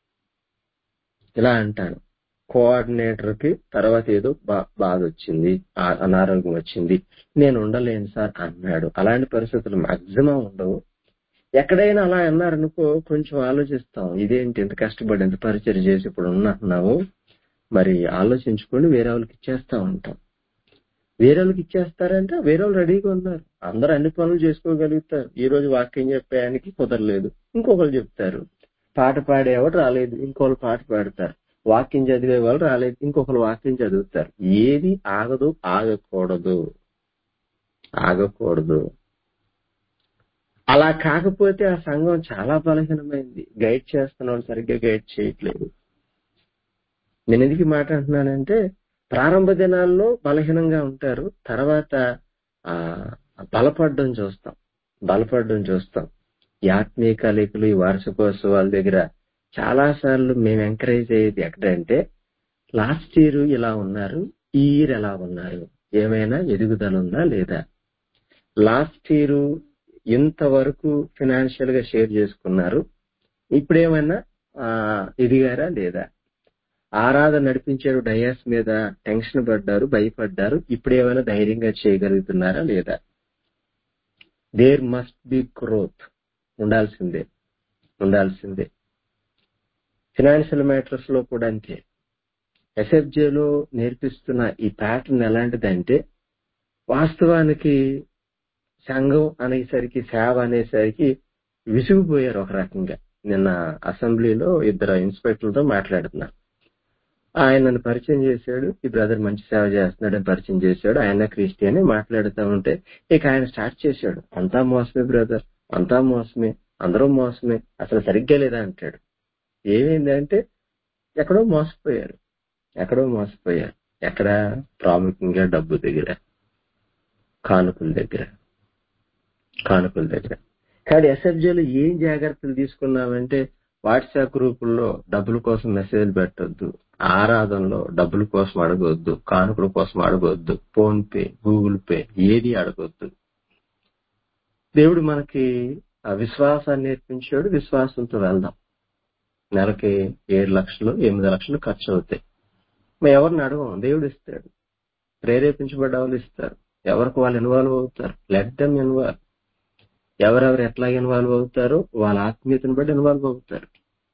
ఇలా అంటాను కోఆర్డినేటర్ కి తర్వాత ఏదో బాధ వచ్చింది అనారోగ్యం వచ్చింది నేను ఉండలేను సార్ అన్నాడు అలాంటి పరిస్థితులు మాక్సిమం ఉండవు ఎక్కడైనా అలా అన్నారనుకో కొంచెం ఆలోచిస్తాం ఇదేంటి ఎంత కష్టపడి ఎంత పరిచయం చేసి ఇప్పుడు ఉన్నావు మరి ఆలోచించుకొని వేరే వాళ్ళకి ఇచ్చేస్తా ఉంటాం వేరే వాళ్ళకి ఇచ్చేస్తారంటే వేరే వాళ్ళు రెడీగా ఉన్నారు అందరూ అన్ని పనులు చేసుకోగలుగుతారు ఈ రోజు వాక్యం చెప్పేయడానికి కుదరలేదు ఇంకొకరు చెప్తారు పాట పాడేవాడు రాలేదు ఇంకోళ్ళు పాట పాడతారు వాక్యం చదివే వాళ్ళు రాలేదు ఇంకొకరు వాక్యం చదువుతారు ఏది ఆగదు ఆగకూడదు ఆగకూడదు అలా కాకపోతే ఆ సంఘం చాలా బలహీనమైంది గైడ్ చేస్తున్న వాళ్ళు సరిగ్గా గైడ్ చేయట్లేదు నేను ఎందుకు ఈ మాట అంటున్నానంటే ప్రారంభ దినాల్లో బలహీనంగా ఉంటారు తర్వాత ఆ బలపడడం చూస్తాం బలపడడం చూస్తాం ఈ ఆత్మీయ కలయికలు ఈ వార్షికోత్సవాల దగ్గర చాలా సార్లు మేము ఎంకరేజ్ అయ్యేది ఎక్కడంటే లాస్ట్ ఇయర్ ఇలా ఉన్నారు ఈ ఇయర్ ఎలా ఉన్నారు ఏమైనా ఎదుగుదల ఉందా లేదా లాస్ట్ ఇయర్ ఇంతవరకు ఫినాన్షియల్ గా షేర్ చేసుకున్నారు ఇప్పుడేమైనా ఆ, ఎదిగారా లేదా ఆరాధన నడిపించారు డయాస్ మీద టెన్షన్ పడ్డారు భయపడ్డారు ఇప్పుడేమైనా ధైర్యంగా చేయగలుగుతున్నారా లేదా దేర్ మస్ట్ బి గ్రోత్ ఉండాల్సిందే ఉండాల్సిందే ఫినాన్షియల్ మ్యాటర్స్ లో కూడా అంతే ఎస్ఎఫ్జేలో నేర్పిస్తున్న ఈ ప్యాటర్న్ ఎలాంటిదంటే వాస్తవానికి సంఘం అనేసరికి సేవ అనేసరికి విసిగిపోయారు ఒక రకంగా నిన్న అసెంబ్లీలో ఇద్దరు ఇన్స్పెక్టర్లతో మాట్లాడుతున్నారు ఆయన నన్ను పరిచయం చేశాడు ఈ బ్రదర్ మంచి సేవ చేస్తున్నాడని పరిచయం చేశాడు ఆయన క్రిస్టియన్ మాట్లాడుతూ ఉంటే ఇక ఆయన స్టార్ట్ చేశాడు అంతా మోసమే బ్రదర్ అంతా మోసమే అందరూ మోసమే అసలు సరిగ్గా లేదా అంటాడు ఏమైందంటే ఎక్కడో మోసపోయారు ఎక్కడో మోసపోయారు ఎక్కడ ప్రాముఖ్యంగా డబ్బు దగ్గర కానుకల దగ్గర కానుకల దగ్గర కానీ ఎస్ఎఫ్జేలో ఏం జాగ్రత్తలు తీసుకున్నామంటే వాట్సాప్ గ్రూపుల్లో డబ్బుల కోసం మెసేజ్ పెట్టొద్దు ఆరాధనలో డబ్బుల కోసం అడగొద్దు కానుకల కోసం అడగొద్దు ఫోన్ పే గూగుల్ పే ఏది అడగొద్దు దేవుడు మనకి ఆ విశ్వాసాన్ని నేర్పించాడు విశ్వాసంతో వెళ్దాం నెలకి ఏడు లక్షలు ఎనిమిది లక్షలు ఖర్చు అవుతాయి మేము ఎవరిని అడగం దేవుడు ఇస్తాడు ప్రేరేపించబడ్డ వాళ్ళు ఇస్తారు ఎవరికి వాళ్ళు ఇన్వాల్వ్ అవుతారు లెట్ దెమ్ ఇన్వాల్వ్ ఎవరెవరు ఎట్లా ఇన్వాల్వ్ అవుతారో వాళ్ళ ఆత్మీయతను బట్టి ఇన్వాల్వ్ అవుతారు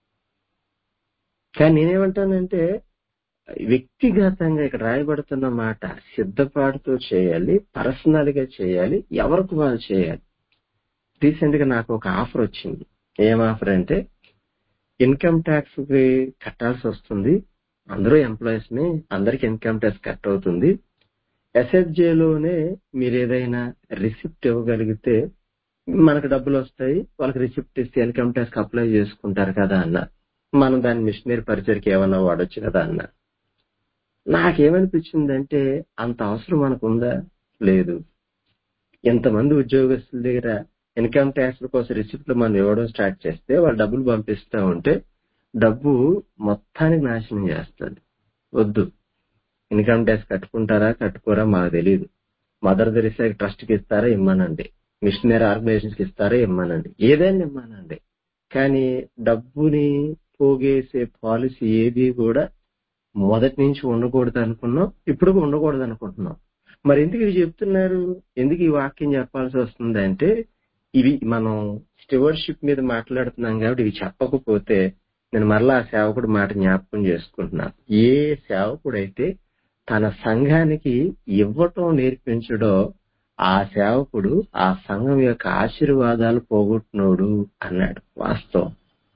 కానీ నేనేమంటానంటే వ్యక్తిగతంగా ఇక్కడ రాయబడుతున్న మాట సిద్ధపాటుతో చేయాలి పర్సనల్ గా చేయాలి ఎవరికి వాళ్ళు చేయాలి రీసెంట్ గా నాకు ఒక ఆఫర్ వచ్చింది ఏం ఆఫర్ అంటే ఇన్కమ్ ట్యాక్స్ కి కట్టాల్సి వస్తుంది అందరూ ఎంప్లాయీస్ ని అందరికి ఇన్కమ్ ట్యాక్స్ కట్ అవుతుంది SFJ లోనే మీరు ఏదైనా రిసిప్ట్ ఇవ్వగలిగితే మనకు డబ్బులు వస్తాయి వాళ్ళకి రిసిప్ట్ ఇస్తే ఇన్కమ్ ట్యాక్స్ అప్లై చేసుకుంటారు కదా అన్న మనం దాన్ని మిషనరీ పరిచయకి ఏమన్నా వాడొచ్చు కదా అన్న నాకేమనిపించిందంటే అంత అవసరం మనకు ఉందా లేదు ఎంతమంది ఉద్యోగస్తుల దగ్గర ఇన్కమ్ ట్యాక్స్ కోసం రిసిప్ట్లు మనం ఇవ్వడం స్టార్ట్ చేస్తే వాళ్ళు డబ్బులు పంపిస్తా ఉంటే డబ్బు మొత్తానికి నాశనం చేస్తుంది వద్దు ఇన్కమ్ ట్యాక్స్ కట్టుకుంటారా కట్టుకోరా మాకు తెలియదు మదర్ తెరిసా ట్రస్ట్ కి ఇస్తారా ఇమ్మనండి మిషనరీ ఆర్గనైజేషన్స్ కి ఇస్తారా ఇమ్మనండి ఏదైనా ఇమ్మనండి కానీ డబ్బుని పోగేసే పాలసీ ఏది కూడా మొదటి నుంచి ఉండకూడదు అనుకున్నాం ఇప్పుడు ఉండకూడదు అనుకుంటున్నాం మరి ఎందుకు ఇవి చెప్తున్నారు ఎందుకు ఈ వాక్యం చెప్పాల్సి వస్తుంది అంటే ఇవి మనం స్టివర్షిప్ మీద మాట్లాడుతున్నాం కాబట్టి ఇవి చెప్పకపోతే నేను మరలా ఆ సేవకుడు మాట జ్ఞాపకం చేసుకుంటున్నాను ఏ సేవకుడైతే తన సంఘానికి ఇవ్వటం నేర్పించడో ఆ సేవకుడు ఆ సంఘం యొక్క ఆశీర్వాదాలు పోగొట్టినోడు అన్నాడు వాస్తవం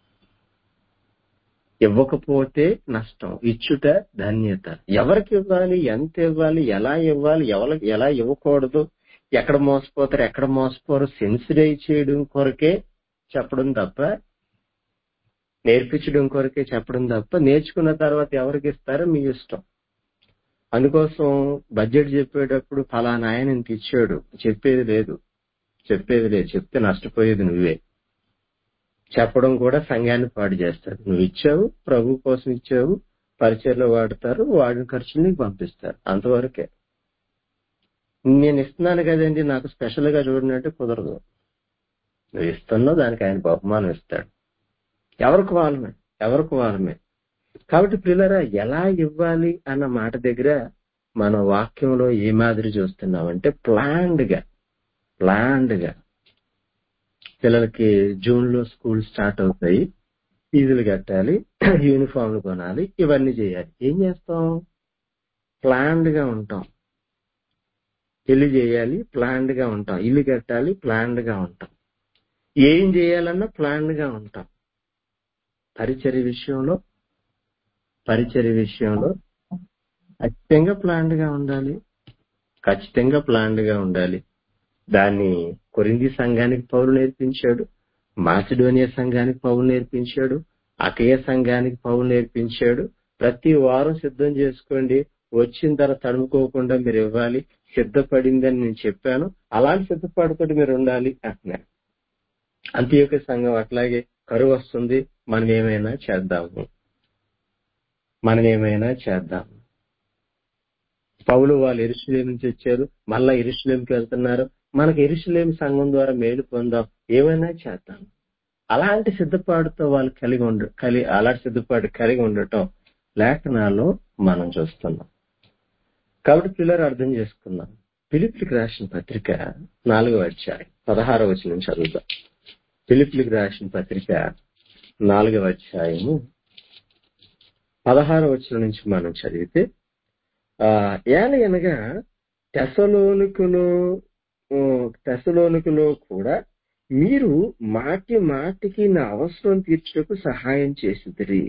ఇవ్వకపోతే నష్టం ఇచ్చుట ధన్యత ఎవరికి ఇవ్వాలి ఎంత ఇవ్వాలి ఎలా ఇవ్వాలి ఎవరికి ఎలా ఇవ్వకూడదు ఎక్కడ మోసపోతారు ఎక్కడ మోసపోరు సెన్సిడైజ్ చేయడం కొరకే చెప్పడం తప్ప నేర్పించడం కొరకే చెప్పడం తప్ప నేర్చుకున్న తర్వాత ఎవరికి ఇస్తారో మీ ఇష్టం అందుకోసం బడ్జెట్ చెప్పేటప్పుడు ఫలానా ఆయన ఇంత ఇచ్చాడు చెప్పేది లేదు చెప్పేది లేదు చెప్తే నష్టపోయేది నువ్వే చెప్పడం కూడా సంఘాన్ని పాడు చేస్తారు నువ్వు ఇచ్చావు ప్రభు కోసం ఇచ్చావు పరిచయలో వాడతారు వాడిన ఖర్చులు నీకు పంపిస్తారు అంతవరకే నేను ఇస్తున్నాను కదండి నాకు స్పెషల్ గా చూడనంటే కుదరదు నువ్వు ఇస్తున్నావు దానికి ఆయన బహుమానం ఇస్తాడు ఎవరికి వాళ్ళమే ఎవరికి వాళ్ళమే కాబట్టి పిల్లరా ఎలా ఇవ్వాలి అన్న మాట దగ్గర మన వాక్యంలో ఏ మాదిరి చూస్తున్నామంటే ప్లాన్డ్ గా ప్లాన్డ్ గా పిల్లలకి జూన్ లో స్కూల్ స్టార్ట్ అవుతాయి ఫీజులు కట్టాలి యూనిఫామ్లు కొనాలి ఇవన్నీ చేయాలి ఏం చేస్తాం ప్లాన్డ్ గా ఉంటాం పెళ్లి చేయాలి ప్లాన్డ్ గా ఉంటాం ఇల్లు కట్టాలి ప్లాన్డ్ గా ఉంటాం ఏం చేయాలన్నా ప్లాన్డ్ గా ఉంటాం పరిచర్య విషయంలో పరిచర్య విషయంలో ఖచ్చితంగా ప్లాన్డ్ గా ఉండాలి ఖచ్చితంగా ప్లాన్డ్ గా ఉండాలి దాన్ని కొరింది సంఘానికి పౌరు నేర్పించాడు మాసిడోనియా సంఘానికి పౌరు నేర్పించాడు అకయ సంఘానికి పౌరు నేర్పించాడు ప్రతి వారం సిద్ధం చేసుకోండి వచ్చిన తర్వాత తడుముకోకుండా మీరు ఇవ్వాలి సిద్ధపడిందని నేను చెప్పాను అలాంటి సిద్ధపాటుతో మీరు ఉండాలి అంటున్నాడు అంత్యోక సంఘం అట్లాగే కరువు వస్తుంది మనం ఏమైనా చేద్దాము మనం ఏమైనా చేద్దాం పౌలు వాళ్ళు ఎరుసలేం నుంచి వచ్చారు మళ్ళా ఎరుసలేంకి వెళ్తున్నారు మనకు ఎరుసలేం సంఘం ద్వారా మేలు పొందాం ఏమైనా చేద్దాం అలాంటి సిద్ధపాటుతో వాళ్ళు కలిగి ఉండ కలిగి అలాంటి సిద్ధపాటు కలిగి ఉండటం లేఖనాల్లో మనం చూస్తున్నాం కాబట్టి పిల్లలు అర్థం చేసుకుందాం పిలిపిలికి రాసిన పత్రిక నాలుగో అధ్యాయం పదహారవ వచనం చదువుదాం పిలిపిలికి రాసిన పత్రిక నాలుగవ అధ్యాయము పదహారవ వచనం నుంచి మనం చదివితే ఆ ఏలయనగా తెసలోనికులో తెసలోనికులో కూడా మీరు మాటి మాటికి నా అవసరం తీర్చుటకు సహాయం చేసిదిరి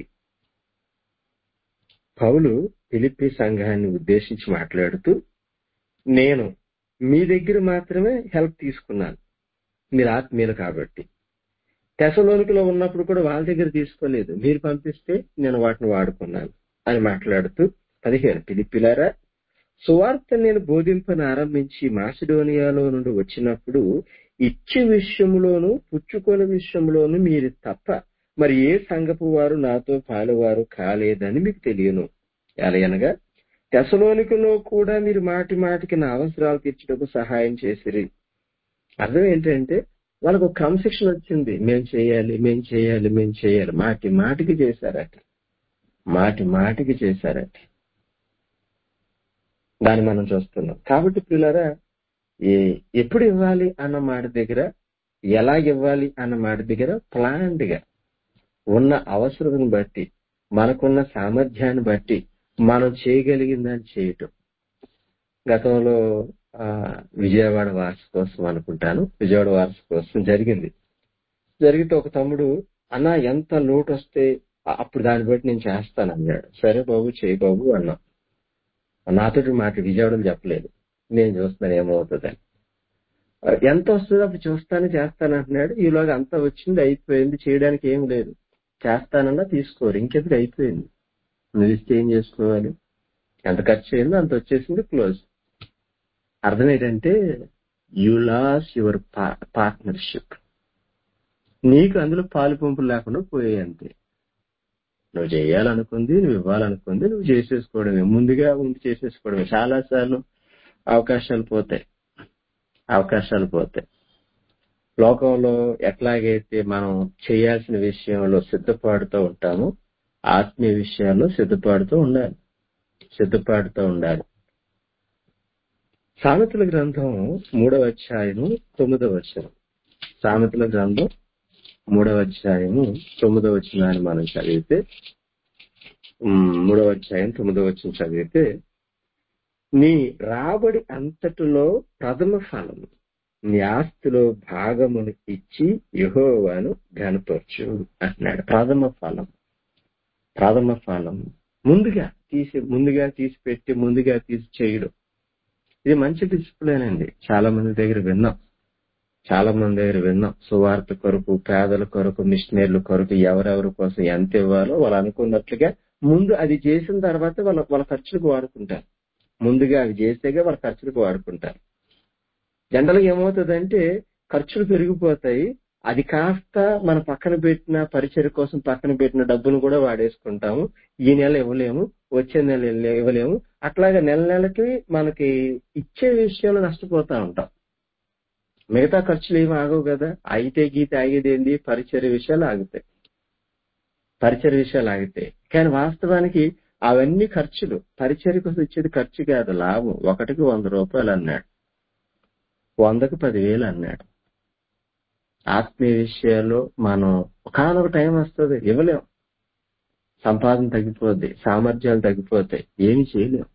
పౌలు ఫిలిప్పి సంఘాన్ని ఉద్దేశించి మాట్లాడుతూ నేను మీ దగ్గర మాత్రమే హెల్ప్ తీసుకున్నాను మీరు ఆత్మీయులు కాబట్టి తెసలోనికలో ఉన్నప్పుడు కూడా వాళ్ళ దగ్గర తీసుకోలేదు మీరు పంపిస్తే నేను వాటిని వాడుకున్నాను అని మాట్లాడుతూ పదిహేను పిలిపిలారా సువార్త నేను బోధింపని ఆరంభించి మాసిడోనియాలో నుండి వచ్చినప్పుడు ఇచ్చే విషయంలోను పుచ్చుకొని విషయంలోను మీరు తప్ప మరి ఏ సంగపు వారు నాతో పాలువారు కాలేదని మీకు తెలియను ఎలయనగా తెసలోనికలో కూడా మీరు మాటి మాటికి నా అవసరాలు తీర్చుటకు సహాయం చేసిరి అర్థం ఏంటంటే వాళ్ళకు ఒక క్రమశిక్షణ వచ్చింది మేం చేయాలి మేం చేయాలి మేం చేయాలి మాటి మాటికి చేశారట మాటి మాటికి చేశారట దాన్ని మనం చూస్తున్నాం కాబట్టి పిల్లరా ఎప్పుడు ఇవ్వాలి అన్న మాట దగ్గర ఎలా ఇవ్వాలి అన్న మాట దగ్గర ప్లాన్డ్ గా ఉన్న అవసరం బట్టి మనకున్న సామర్థ్యాన్ని బట్టి మనం చేయగలిగిందని చేయటం గతంలో విజయవాడ వార్షికోత్సవం అనుకుంటాను విజయవాడ వార్షికోత్సవం జరిగింది జరిగితే ఒక తమ్ముడు అన్న ఎంత లోటు వస్తే అప్పుడు దాన్ని బట్టి నేను చేస్తాను అన్నాడు సరే బాబు చేయి బాబు అన్నా నాతోటి మాట విజయవాడలో చెప్పలేదు నేను చూస్తున్నాను ఏమవుతుందని ఎంత వస్తుందో అప్పుడు చూస్తాను చేస్తాను అంటున్నాడు ఈలోగా అంతా వచ్చింది అయిపోయింది చేయడానికి ఏం లేదు చేస్తానన్నా తీసుకోరు ఇంకెందుకు అయిపోయింది నువ్వు ఇస్తే ఏం చేసుకోవాలి ఎంత ఖర్చు అయిందో అంత వచ్చేసింది క్లోజ్ అర్థం ఏంటంటే యు లాస్ యువర్ పార్ట్నర్షిప్ నీకు అందులో పాలు పంపులు లేకుండా పోయాయి అంతే నువ్వు చేయాలనుకుంది నువ్వు ఇవ్వాలనుకుంది నువ్వు చేసేసుకోవడమే ముందుగా ఉండి చేసేసుకోవడమే చాలా సార్లు అవకాశాలు పోతాయి అవకాశాలు పోతాయి లోకంలో ఎట్లాగైతే మనం చేయాల్సిన విషయంలో సిద్ధపాటుతో ఉంటామో ఆత్మీయ విషయాల్లో సిద్ధపాటుతో ఉండాలి సిద్ధపాటుతో ఉండాలి సామెతల గ్రంథం మూడవ అధ్యాయము తొమ్మిదవ వచనం సామెతల గ్రంథం మూడవ అధ్యాయము తొమ్మిదవ వచనాన్ని మనం చదివితే మూడవ అధ్యాయం తొమ్మిదవ వచనం చదివితే నీ రాబడి అంతటిలో ప్రథమ ఫలము నీ ఆస్తిలో భాగమును ఇచ్చి యహోవాను ఘనపరచు అంటున్నాడు ప్రథమ ఫలం ప్రథమ ఫలం ముందుగా తీసి ముందుగా తీసి పెట్టి ముందుగా తీసి చేయడం ఇది మంచి డిసిప్లిన్ అండి చాలా మంది దగ్గర విన్నాం చాలా మంది దగ్గర విన్నాం సువార్త కొరకు పేదల కొరకు మిషనరీల కొరకు ఎవరెవరి కోసం ఎంత ఇవ్వాలో వాళ్ళు అనుకున్నట్లుగా ముందు అది చేసిన తర్వాత వాళ్ళ వాళ్ళ ఖర్చులకు వాడుకుంటారు ముందుగా అవి చేసేగా వాళ్ళ ఖర్చులకు వాడుకుంటారు జనరల్ గా ఏమవుతుందంటే ఖర్చులు పెరిగిపోతాయి అది కాస్త మన పక్కన పెట్టిన పరిచయ కోసం పక్కన పెట్టిన డబ్బును కూడా వాడేసుకుంటాము ఈ నెల ఇవ్వలేము వచ్చే నెల ఇవ్వలేము అట్లాగా నెల నెలకి మనకి ఇచ్చే విషయంలో నష్టపోతా ఉంటాం మిగతా ఖర్చులు ఏమి ఆగవు కదా అయితే గీత ఆగేది ఏంది పరిచయ విషయాలు ఆగుతాయి పరిచయ విషయాలు ఆగుతాయి కానీ వాస్తవానికి అవన్నీ ఖర్చులు పరిచయ కోసం ఇచ్చేది ఖర్చు కాదు లాభం ఒకటికి వంద రూపాయలు అన్నాడు వందకు పదివేలు అన్నాడు ఆత్మీయ విషయాల్లో మనం ఒకనొక టైం వస్తుంది ఇవ్వలేం సంపాదన తగ్గిపోద్ది సామర్థ్యాలు తగ్గిపోతాయి ఏమి చేయలేం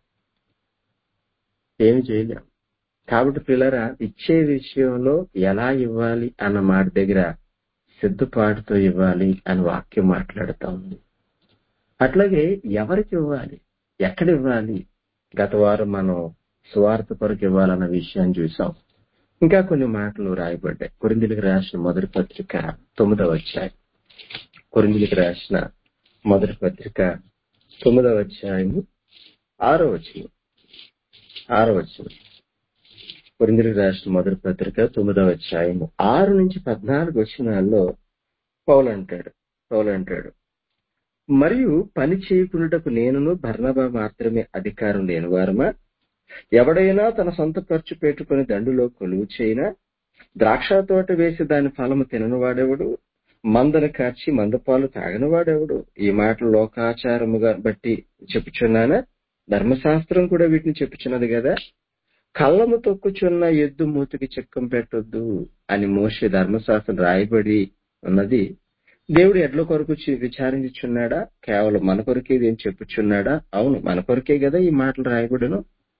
ఏమి చేయలేం కాబట్టి పిల్లరా ఇచ్చే విషయంలో ఎలా ఇవ్వాలి అన్న మాట దగ్గర సిద్ధపాటుతో ఇవ్వాలి అని వాక్యం మాట్లాడుతా ఉంది అట్లాగే ఎవరికి ఇవ్వాలి ఎక్కడ ఇవ్వాలి గత వారం మనం సువార్త కొరకు ఇవ్వాలన్న విషయాన్ని చూసాం ఇంకా కొన్ని మాటలు రాయబడ్డాయి కొరిందులకు రాసిన మొదటి పత్రిక తొమ్మిదవ అధ్యాయం కొరిందులకు రాసిన మొదటి పత్రిక తొమ్మిదవ అధ్యాయము ఆరో వచ్చిన ఆరో వచ్చిన కొరిందులకు రాసిన మొదటి పత్రిక తొమ్మిదవ అధ్యాయము ఆరు నుంచి పద్నాలుగు వచ్చినాల్లో పౌలు అంటాడు పౌలు అంటాడు మరియు పని చేయకున్నటకు నేనును బర్నబా మాత్రమే అధికారం లేని వారమా ఎవడైనా తన సొంత ఖర్చు పెట్టుకుని దండులో కొలువు చేయినా ద్రాక్ష తోట వేసి దాని ఫలము తినని వాడెవడు మందను కార్చి మందపాలు తాగని వాడెవడు ఈ మాటలు లోకాచారముగా బట్టి చెప్పుచున్నానా ధర్మశాస్త్రం కూడా వీటిని చెప్పుచున్నది కదా కళ్ళము తొక్కుచున్న ఎద్దు మూతికి చిక్కం పెట్టొద్దు అని మోసే ధర్మశాస్త్రం రాయబడి ఉన్నది దేవుడు ఎడ్ల కొరకు చి- విచారించుచున్నాడా కేవలం మన కొరకే ఇది ఏం చెప్పుచున్నాడా అవును మన కొరకే కదా ఈ మాటలు రాయబడును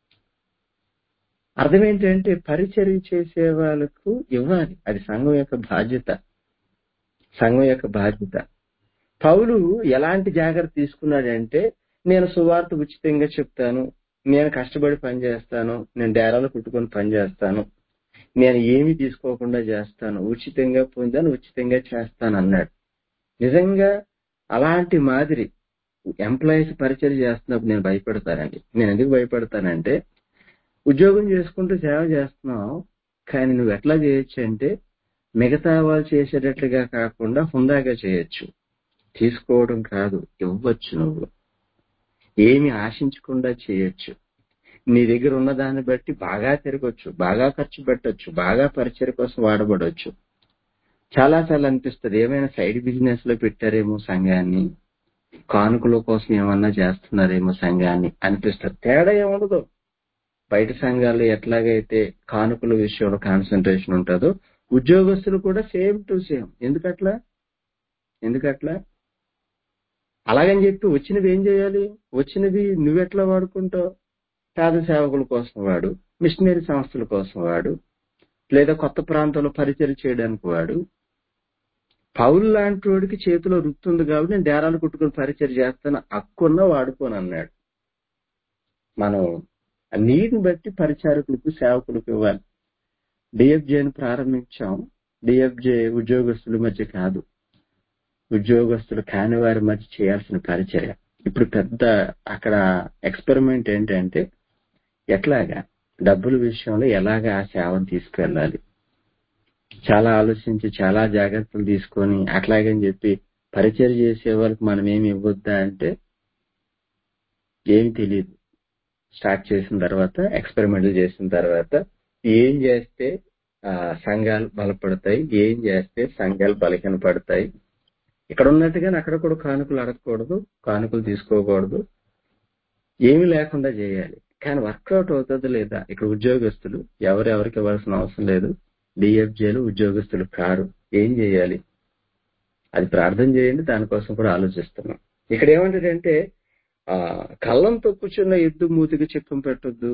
అర్థం ఏంటంటే పరిచర్య చేసే వాళ్ళకు ఇవ్వాలి అది సంఘం యొక్క బాధ్యత సంఘం యొక్క బాధ్యత పౌలు ఎలాంటి జాగ్రత్త తీసుకున్నాడంటే నేను సువార్త ఉచితంగా చెప్తాను నేను కష్టపడి పని చేస్తాను నేను డేరాలు కుట్టుకొని పని చేస్తాను నేను ఏమి తీసుకోకుండా చేస్తాను ఉచితంగా పొందాను ఉచితంగా చేస్తాను అన్నాడు నిజంగా అలాంటి మాదిరి ఎంప్లాయీస్ పరిచయం చేస్తున్నప్పుడు నేను భయపడతానండి నేను ఎందుకు భయపడతానంటే ఉద్యోగం చేసుకుంటూ సేవ చేస్తున్నావు కానీ నువ్వు ఎట్లా చేయొచ్చు అంటే మిగతా వాళ్ళు చేసేటట్లుగా కాకుండా హుందాగా చేయొచ్చు తీసుకోవడం కాదు ఇవ్వచ్చు నువ్వు ఏమి ఆశించకుండా చేయొచ్చు నీ దగ్గర ఉన్న దాన్ని బట్టి బాగా తిరగొచ్చు బాగా ఖర్చు పెట్టొచ్చు బాగా పరిచయం కోసం వాడబడవచ్చు చాలా సార్లు అనిపిస్తుంది ఏమైనా సైడ్ బిజినెస్ లో పెట్టారేమో సంఘాన్ని కానుకల కోసం ఏమన్నా చేస్తున్నారేమో సంఘాన్ని అనిపిస్తుంది తేడా ఏముండదు బయట సంఘాలు ఎట్లాగైతే కానుకల విషయంలో కాన్సన్ట్రేషన్ ఉంటుందో ఉద్యోగస్తులు కూడా సేమ్ టు సేమ్ ఎందుకట్లా ఎందుకట్లా అలాగని చెప్పి వచ్చినవి ఏం చేయాలి వచ్చినవి నువ్వెట్లా వాడుకుంటావు పేద సేవకుల కోసం వాడు మిషనరీ సంస్థల కోసం వాడు లేదా కొత్త ప్రాంతంలో పరిచయం చేయడానికి వాడు పౌలు లాంటి వాడికి చేతిలో రుక్తుంది కాబట్టి నేను డేరాలు కుట్టుకుని పరిచయం చేస్తాను అక్కున్న వాడుకోను అన్నాడు మనం ఆ నీటిని బట్టి పరిచారకులకు సేవకులకు ఇవ్వాలి డిఎఫ్జేని ప్రారంభించాం డిఎఫ్జే ఉద్యోగస్తుల మధ్య కాదు ఉద్యోగస్తులు కాని వారి మధ్య చేయాల్సిన పరిచర్య ఇప్పుడు పెద్ద అక్కడ ఎక్స్పెరిమెంట్ ఏంటంటే ఎట్లాగా డబ్బుల విషయంలో ఎలాగా ఆ సేవను తీసుకెళ్ళాలి చాలా ఆలోచించి చాలా జాగ్రత్తలు తీసుకొని అట్లాగని చెప్పి పరిచయం చేసే వాళ్ళకి మనం ఏమి ఇవ్వద్దా అంటే ఏమి తెలియదు స్టార్ట్ చేసిన తర్వాత ఎక్స్పెరిమెంట్లు చేసిన తర్వాత ఏం చేస్తే ఆ, సంఘాలు బలపడతాయి ఏం చేస్తే సంఘాలు బలహీన పడతాయి ఇక్కడ ఉన్నట్టుగానే అక్కడ కూడా కానుకలు అడగకూడదు కానుకలు తీసుకోకూడదు ఏమి లేకుండా చేయాలి కానీ వర్కౌట్ అవుతుంది లేదా ఇక్కడ ఉద్యోగస్తులు ఎవరెవరికి ఇవ్వాల్సిన అవసరం లేదు డిఎఫ్జేలు ఉద్యోగస్తులు కారు ఏం చేయాలి అది ప్రార్థన చేయండి దానికోసం కూడా ఆలోచిస్తున్నాం ఇక్కడ ఏమంటాడంటే ఆ కళ్ళంతో కూర్చున్న ఎద్దు మూతికి చిక్కం పెట్టొద్దు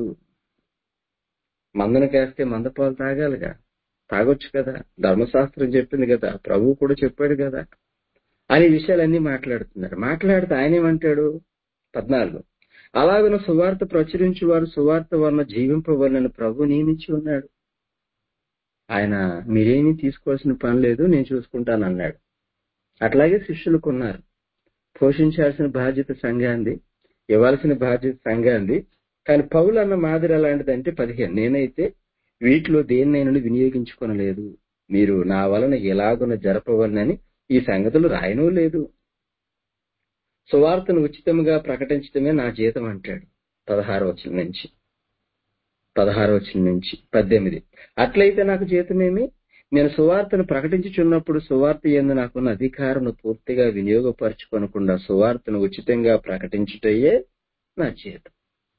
మందను కాస్తే మందపాలు తాగాలిగా తాగొచ్చు కదా ధర్మశాస్త్రం చెప్పింది కదా ప్రభువు కూడా చెప్పాడు కదా అని ఈ విషయాలన్నీ మాట్లాడుతున్నారు మాట్లాడితే ఆయన ఏమంటాడు పద్నాలుగు అలాగన సువార్త ప్రచురించి వారు సువార్త వలన జీవింపవలనని ప్రభు నియమించి ఉన్నాడు ఆయన మీరేమీ తీసుకోవాల్సిన పని లేదు నేను చూసుకుంటాను అన్నాడు అట్లాగే శిష్యులకు ఉన్నారు పోషించాల్సిన బాధ్యత సంఘాంది ఇవ్వాల్సిన బాధ్యత సంఘాంది కానీ పౌలు అన్న మాదిరి ఎలాంటిదంటే పదిహేను నేనైతే వీటిలో దేన్నైనా వినియోగించుకొనలేదు మీరు నా వలన ఎలాగున జరపవలనని ఈ సంగతులు రాయనూ లేదు సువార్తను ఉచితంగా ప్రకటించడమే నా జీతం అంటాడు పదహారు వచ్చిన నుంచి పదహారు వచ్చిన నుంచి పద్దెనిమిది అట్లయితే నాకు జీతమేమి నేను సువార్తను ప్రకటించుచున్నప్పుడు సువార్త ఎందు నాకున్న అధికారం పూర్తిగా వినియోగపరచుకోనకుండా సువార్తను ఉచితంగా ప్రకటించుటయే నా జీతం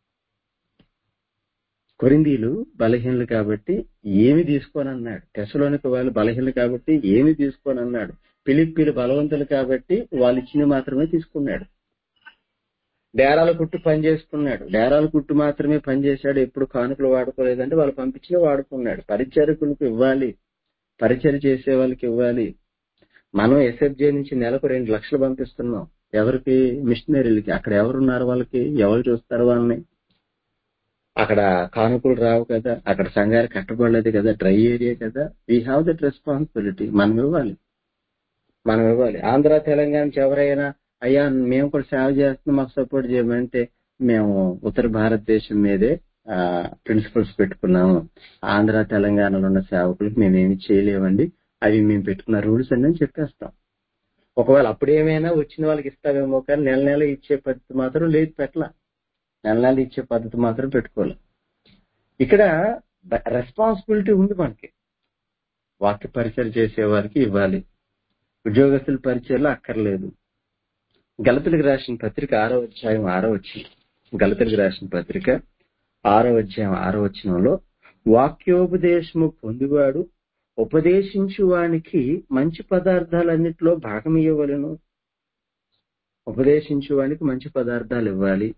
కొరిందీలు బలహీనలు కాబట్టి ఏమి తీసుకోనన్నాడు తెసలోనికి వాళ్ళు బలహీనలు కాబట్టి ఏమి తీసుకోనన్నాడు పిలిపిలు బలవంతులు కాబట్టి వాళ్ళు ఇచ్చిన మాత్రమే తీసుకున్నాడు డేరాల కుట్టు పని చేసుకున్నాడు డేరాల కుట్టు మాత్రమే పని చేశాడు ఎప్పుడు కానుకలు వాడుకోలేదంటే వాళ్ళు పంపించిన వాడుకున్నాడు పరిచారకులకు ఇవ్వాలి పరిచయం చేసే వాళ్ళకి ఇవ్వాలి మనం ఎస్ఎఫ్జే నుంచి నెలకు రెండు లక్షలు పంపిస్తున్నాం ఎవరికి మిషనరీలకి అక్కడ ఎవరున్నారు వాళ్ళకి ఎవరు చూస్తారు వాళ్ళని అక్కడ కానుకలు రావు కదా అక్కడ సంఘాలు కట్టబడలేదు కదా డ్రై ఏరియా కదా వీ హ్యావ్ దట్ రెస్పాన్సిబిలిటీ మనం ఇవ్వాలి మనం ఇవ్వాలి ఆంధ్ర తెలంగాణ నుంచి ఎవరైనా అయ్యా మేము కూడా సేవ చేస్తున్నాం మాకు సపోర్ట్ చేయమంటే మేము ఉత్తర భారతదేశం మీదే ప్రిన్సిపల్స్ పెట్టుకున్నాము ఆంధ్ర తెలంగాణలో ఉన్న సేవకులకు మేమేమి చేయలేమండి అవి మేము పెట్టుకున్న రూల్స్ అన్నీ చెప్పేస్తాం ఒకవేళ అప్పుడేమైనా వచ్చిన వాళ్ళకి ఇస్తావేమో కానీ నెల నెల ఇచ్చే పద్ధతి మాత్రం లేదు పెట్టలా నెల నెల ఇచ్చే పద్ధతి మాత్రం పెట్టుకోవాలి ఇక్కడ రెస్పాన్సిబిలిటీ ఉంది మనకి వాక్య పరిచయం చేసే వారికి ఇవ్వాలి ఉద్యోగస్తుల పరిచయాలు అక్కర్లేదు గలతులకు రాసిన పత్రిక ఆరో అధ్యాయం ఆరో వచ్చి గలతులకు రాసిన పత్రిక ఆరో అధ్యాయం ఆరో వచనంలో వాక్యోపదేశము పొందువాడు ఉపదేశించు వానికి మంచి పదార్థాలన్నిటిలో భాగం ఇవ్వవలను ఉపదేశించు వానికి మంచి పదార్థాలు ఇవ్వాలి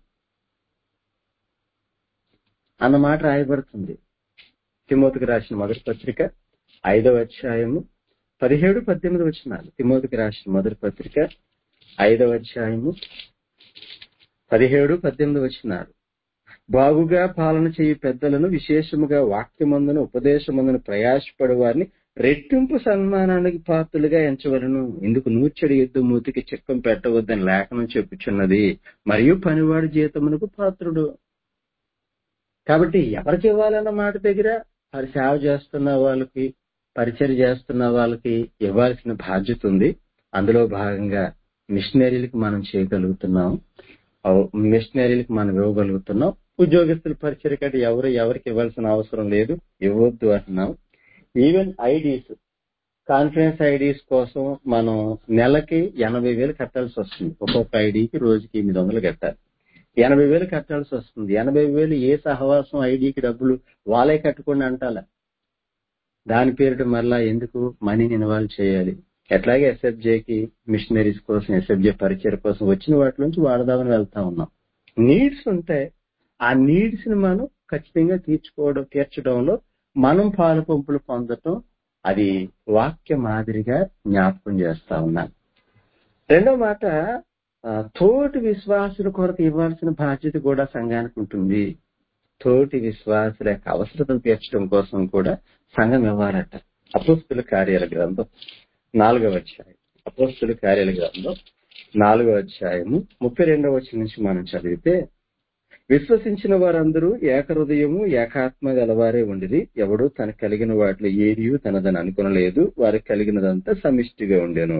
అన్న మాట రాయబడుతుంది తిమోతికి రాసిన మొదటి పత్రిక ఐదవ అధ్యాయము పదిహేడు పద్దెనిమిది వచనాలు తిమోతికి రాసిన మొదటి పత్రిక ఐదవ అధ్యాయము పదిహేడు పద్దెనిమిది వచనాలు బాగుగా పాలన చేయి పెద్దలను విశేషముగా వాక్యమందును ఉపదేశమందును ప్రయాసపడు వారిని రెట్టింపు సన్మానానికి పాత్రులుగా ఎంచవలను ఇందుకు నూర్చడి ఎద్దు మూతికి చిక్కం పెట్టవద్దని లేఖనం చెప్పుచున్నది మరియు పనివాడి జీతమునకు పాత్రుడు కాబట్టి ఎవరికి ఇవ్వాలన్న మాట దగ్గర మరి సేవ చేస్తున్న వాళ్ళకి పరిచయం చేస్తున్న వాళ్ళకి ఇవ్వాల్సిన బాధ్యత ఉంది అందులో భాగంగా మిషనరీలకు మనం చేయగలుగుతున్నాం మిషనరీలకు మనం ఇవ్వగలుగుతున్నాం ఉద్యోగస్తుల పరిచయం కంటే ఎవరు ఎవరికి ఇవ్వాల్సిన అవసరం లేదు ఇవ్వద్దు అంటున్నాం ఈవెన్ ఐడీస్ కాన్ఫరెన్స్ ఐడీస్ కోసం మనం నెలకి ఎనభై వేలు కట్టాల్సి వస్తుంది ఒక్కొక్క ఐడికి రోజుకి ఎనిమిది వందలు కట్టాలి ఎనభై వేలు కట్టాల్సి వస్తుంది ఎనభై వేలు ఏ సహవాసం ఐడికి డబ్బులు వాళ్ళే కట్టుకోండి అంటాలా దాని పేరిట మరలా ఎందుకు మనీని ఇన్వాల్వ్ చేయాలి ఎట్లాగే ఎస్ఎఫ్జేకి మిషనరీస్ కోసం ఎస్ఎఫ్జే పరిచయం కోసం వచ్చిన వాటి నుంచి వాడదామని వెళ్తా ఉన్నాం నీడ్స్ ఉంటాయి ఆ నీడ్స్ ని మనం ఖచ్చితంగా తీర్చుకోవడం తీర్చడంలో మనం పాలు పంపులు పొందటం అది వాక్య మాదిరిగా జ్ఞాపకం చేస్తా ఉన్నాను రెండో మాట తోటి విశ్వాసుల కొరకు ఇవ్వాల్సిన బాధ్యత కూడా సంఘానికి ఉంటుంది తోటి విశ్వాసుల యొక్క అవసరతను తీర్చడం కోసం కూడా సంఘం ఇవ్వాలట అపోస్తుల కార్యాల గ్రంథం నాలుగవ అధ్యాయం అపోస్తుల కార్యాల గ్రంథం నాలుగవ అధ్యాయము ముప్పై రెండవ వచ్చి నుంచి మనం చదివితే విశ్వసించిన వారందరూ ఏకహృదయము ఏకాత్మ గలవారే ఉండిది ఎవడు తనకు కలిగిన వాటిలో ఏది తనదని అనుకునలేదు వారికి కలిగినదంతా సమిష్టిగా ఉండెను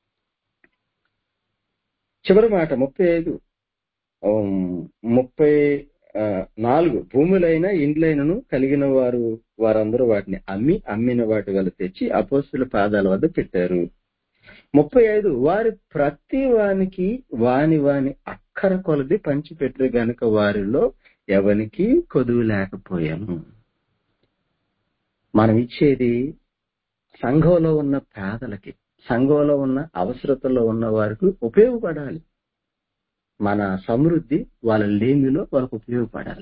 చివరి మాట ముప్పై ఐదు ముప్పై నాలుగు భూములైన ఇండ్లైనను కలిగిన వారు వారందరూ వాటిని అమ్మి అమ్మిన వాటి వల్ల తెచ్చి అపోస్తుల పాదాల వద్ద పెట్టారు ముప్పై ఐదు వారి ప్రతి వానికి వాని వాని అక్కర కొలది పంచిపెట్టారు గనుక వారిలో ఎవనికి కొదువు లేకపోయాను మనం ఇచ్చేది సంఘంలో ఉన్న పేదలకి సంఘంలో ఉన్న అవసరతలో ఉన్న వారికి ఉపయోగపడాలి మన సమృద్ధి వాళ్ళ లేమిలో వాళ్ళకు ఉపయోగపడాలి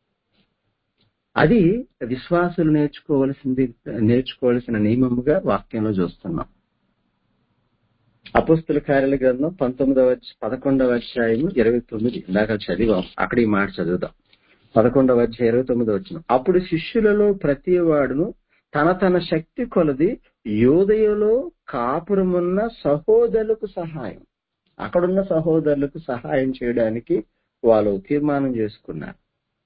అది విశ్వాసులు నేర్చుకోవలసింది నేర్చుకోవాల్సిన నియమముగా వాక్యంలో చూస్తున్నాం అపుస్తుల కార్యాల గ్రంథం పంతొమ్మిదవ పదకొండవ అధ్యాయము ఇరవై తొమ్మిది ఇందాక చదివాం అక్కడ ఈ మాట చదువుదాం పదకొండవ అధ్యాయం ఇరవై తొమ్మిది వచ్చిన అప్పుడు శిష్యులలో ప్రతి వాడును తన తన శక్తి కొలది యోదయలో కాపురమున్న సహోదరులకు సహాయం అక్కడున్న సహోదరులకు సహాయం చేయడానికి వాళ్ళు తీర్మానం చేసుకున్నారు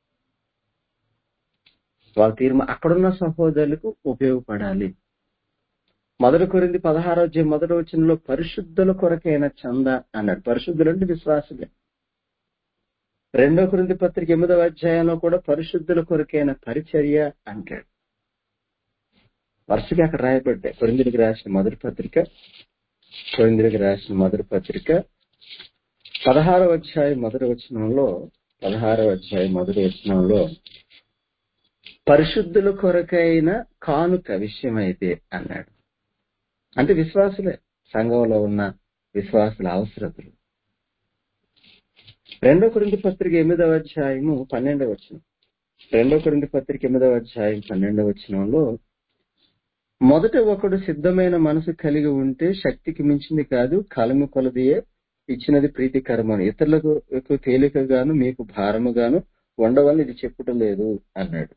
వాళ్ళ తీర్మా అక్కడున్న సహోదరులకు ఉపయోగపడాలి మొదటి కొరింది పదహారో మొదటి వచనంలో పరిశుద్ధుల కొరకైన చంద అన్నాడు పరిశుద్ధులు అంటే విశ్వాసులే రెండో కొరింది పత్రిక ఎనిమిదవ అధ్యాయంలో కూడా పరిశుద్ధుల కొరకైన పరిచర్య అంటాడు వరుసగా అక్కడ రాయబడ్డాయి కొరిందుడికి రాసిన మొదటి పత్రిక కొరిందుడికి రాసిన మొదటి పత్రిక పదహారవ అధ్యాయం మొదటి వచనంలో పదహారవ అధ్యాయం మొదటి వచనంలో పరిశుద్ధుల కొరకైన కానుక విషయం అయితే అన్నాడు అంటే విశ్వాసులే సంఘంలో ఉన్న విశ్వాసుల అవసరతలు రెండో కొరింది పత్రిక ఎనిమిదవ అధ్యాయము పన్నెండవ వచనం రెండో కొరింది పత్రిక ఎనిమిదవ అధ్యాయం పన్నెండవ వచనంలో మొదట ఒకడు సిద్ధమైన మనసు కలిగి ఉంటే శక్తికి మించింది కాదు కలము కొలదియే ఇచ్చినది ప్రీతికరమని ఇతరులకు ఎక్కువ తేలికగాను మీకు భారముగాను ఉండవని ఇది చెప్పుటం లేదు అన్నాడు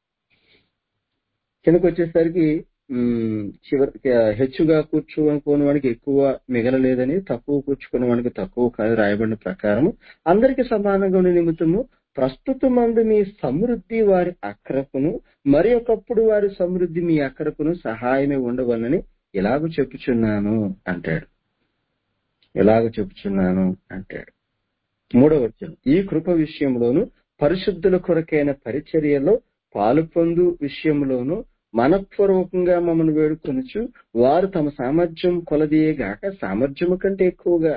కిందకు వచ్చేసరికి ఉమ్, చివరికి ఆ, హెచ్చుగా కూర్చోని వాడికి ఎక్కువ మిగలలేదని తక్కువ కూర్చుకున్న వాడికి తక్కువ కాదు రాయబడిన ప్రకారం అందరికి సమానంగా ఉండే నిమిత్తము ప్రస్తుతం మందు మీ సమృద్ధి వారి అక్కరకును మరి ఒకప్పుడు వారి సమృద్ధి మీ అక్కరకును సహాయమే ఉండవలని ఇలాగ చెప్పుచున్నాను అంటాడు ఇలాగ చెప్పుచున్నాను అంటాడు మూడవ వచనం ఈ కృప విషయంలోను పరిశుద్ధుల కొరకైన పరిచర్యలో పాలుపొందు విషయంలోను మనపూర్వకంగా మమ్మల్ని వేడుకొనుచు వారు తమ సామర్థ్యం కొలదియే గాక సామర్థ్యము కంటే ఎక్కువగా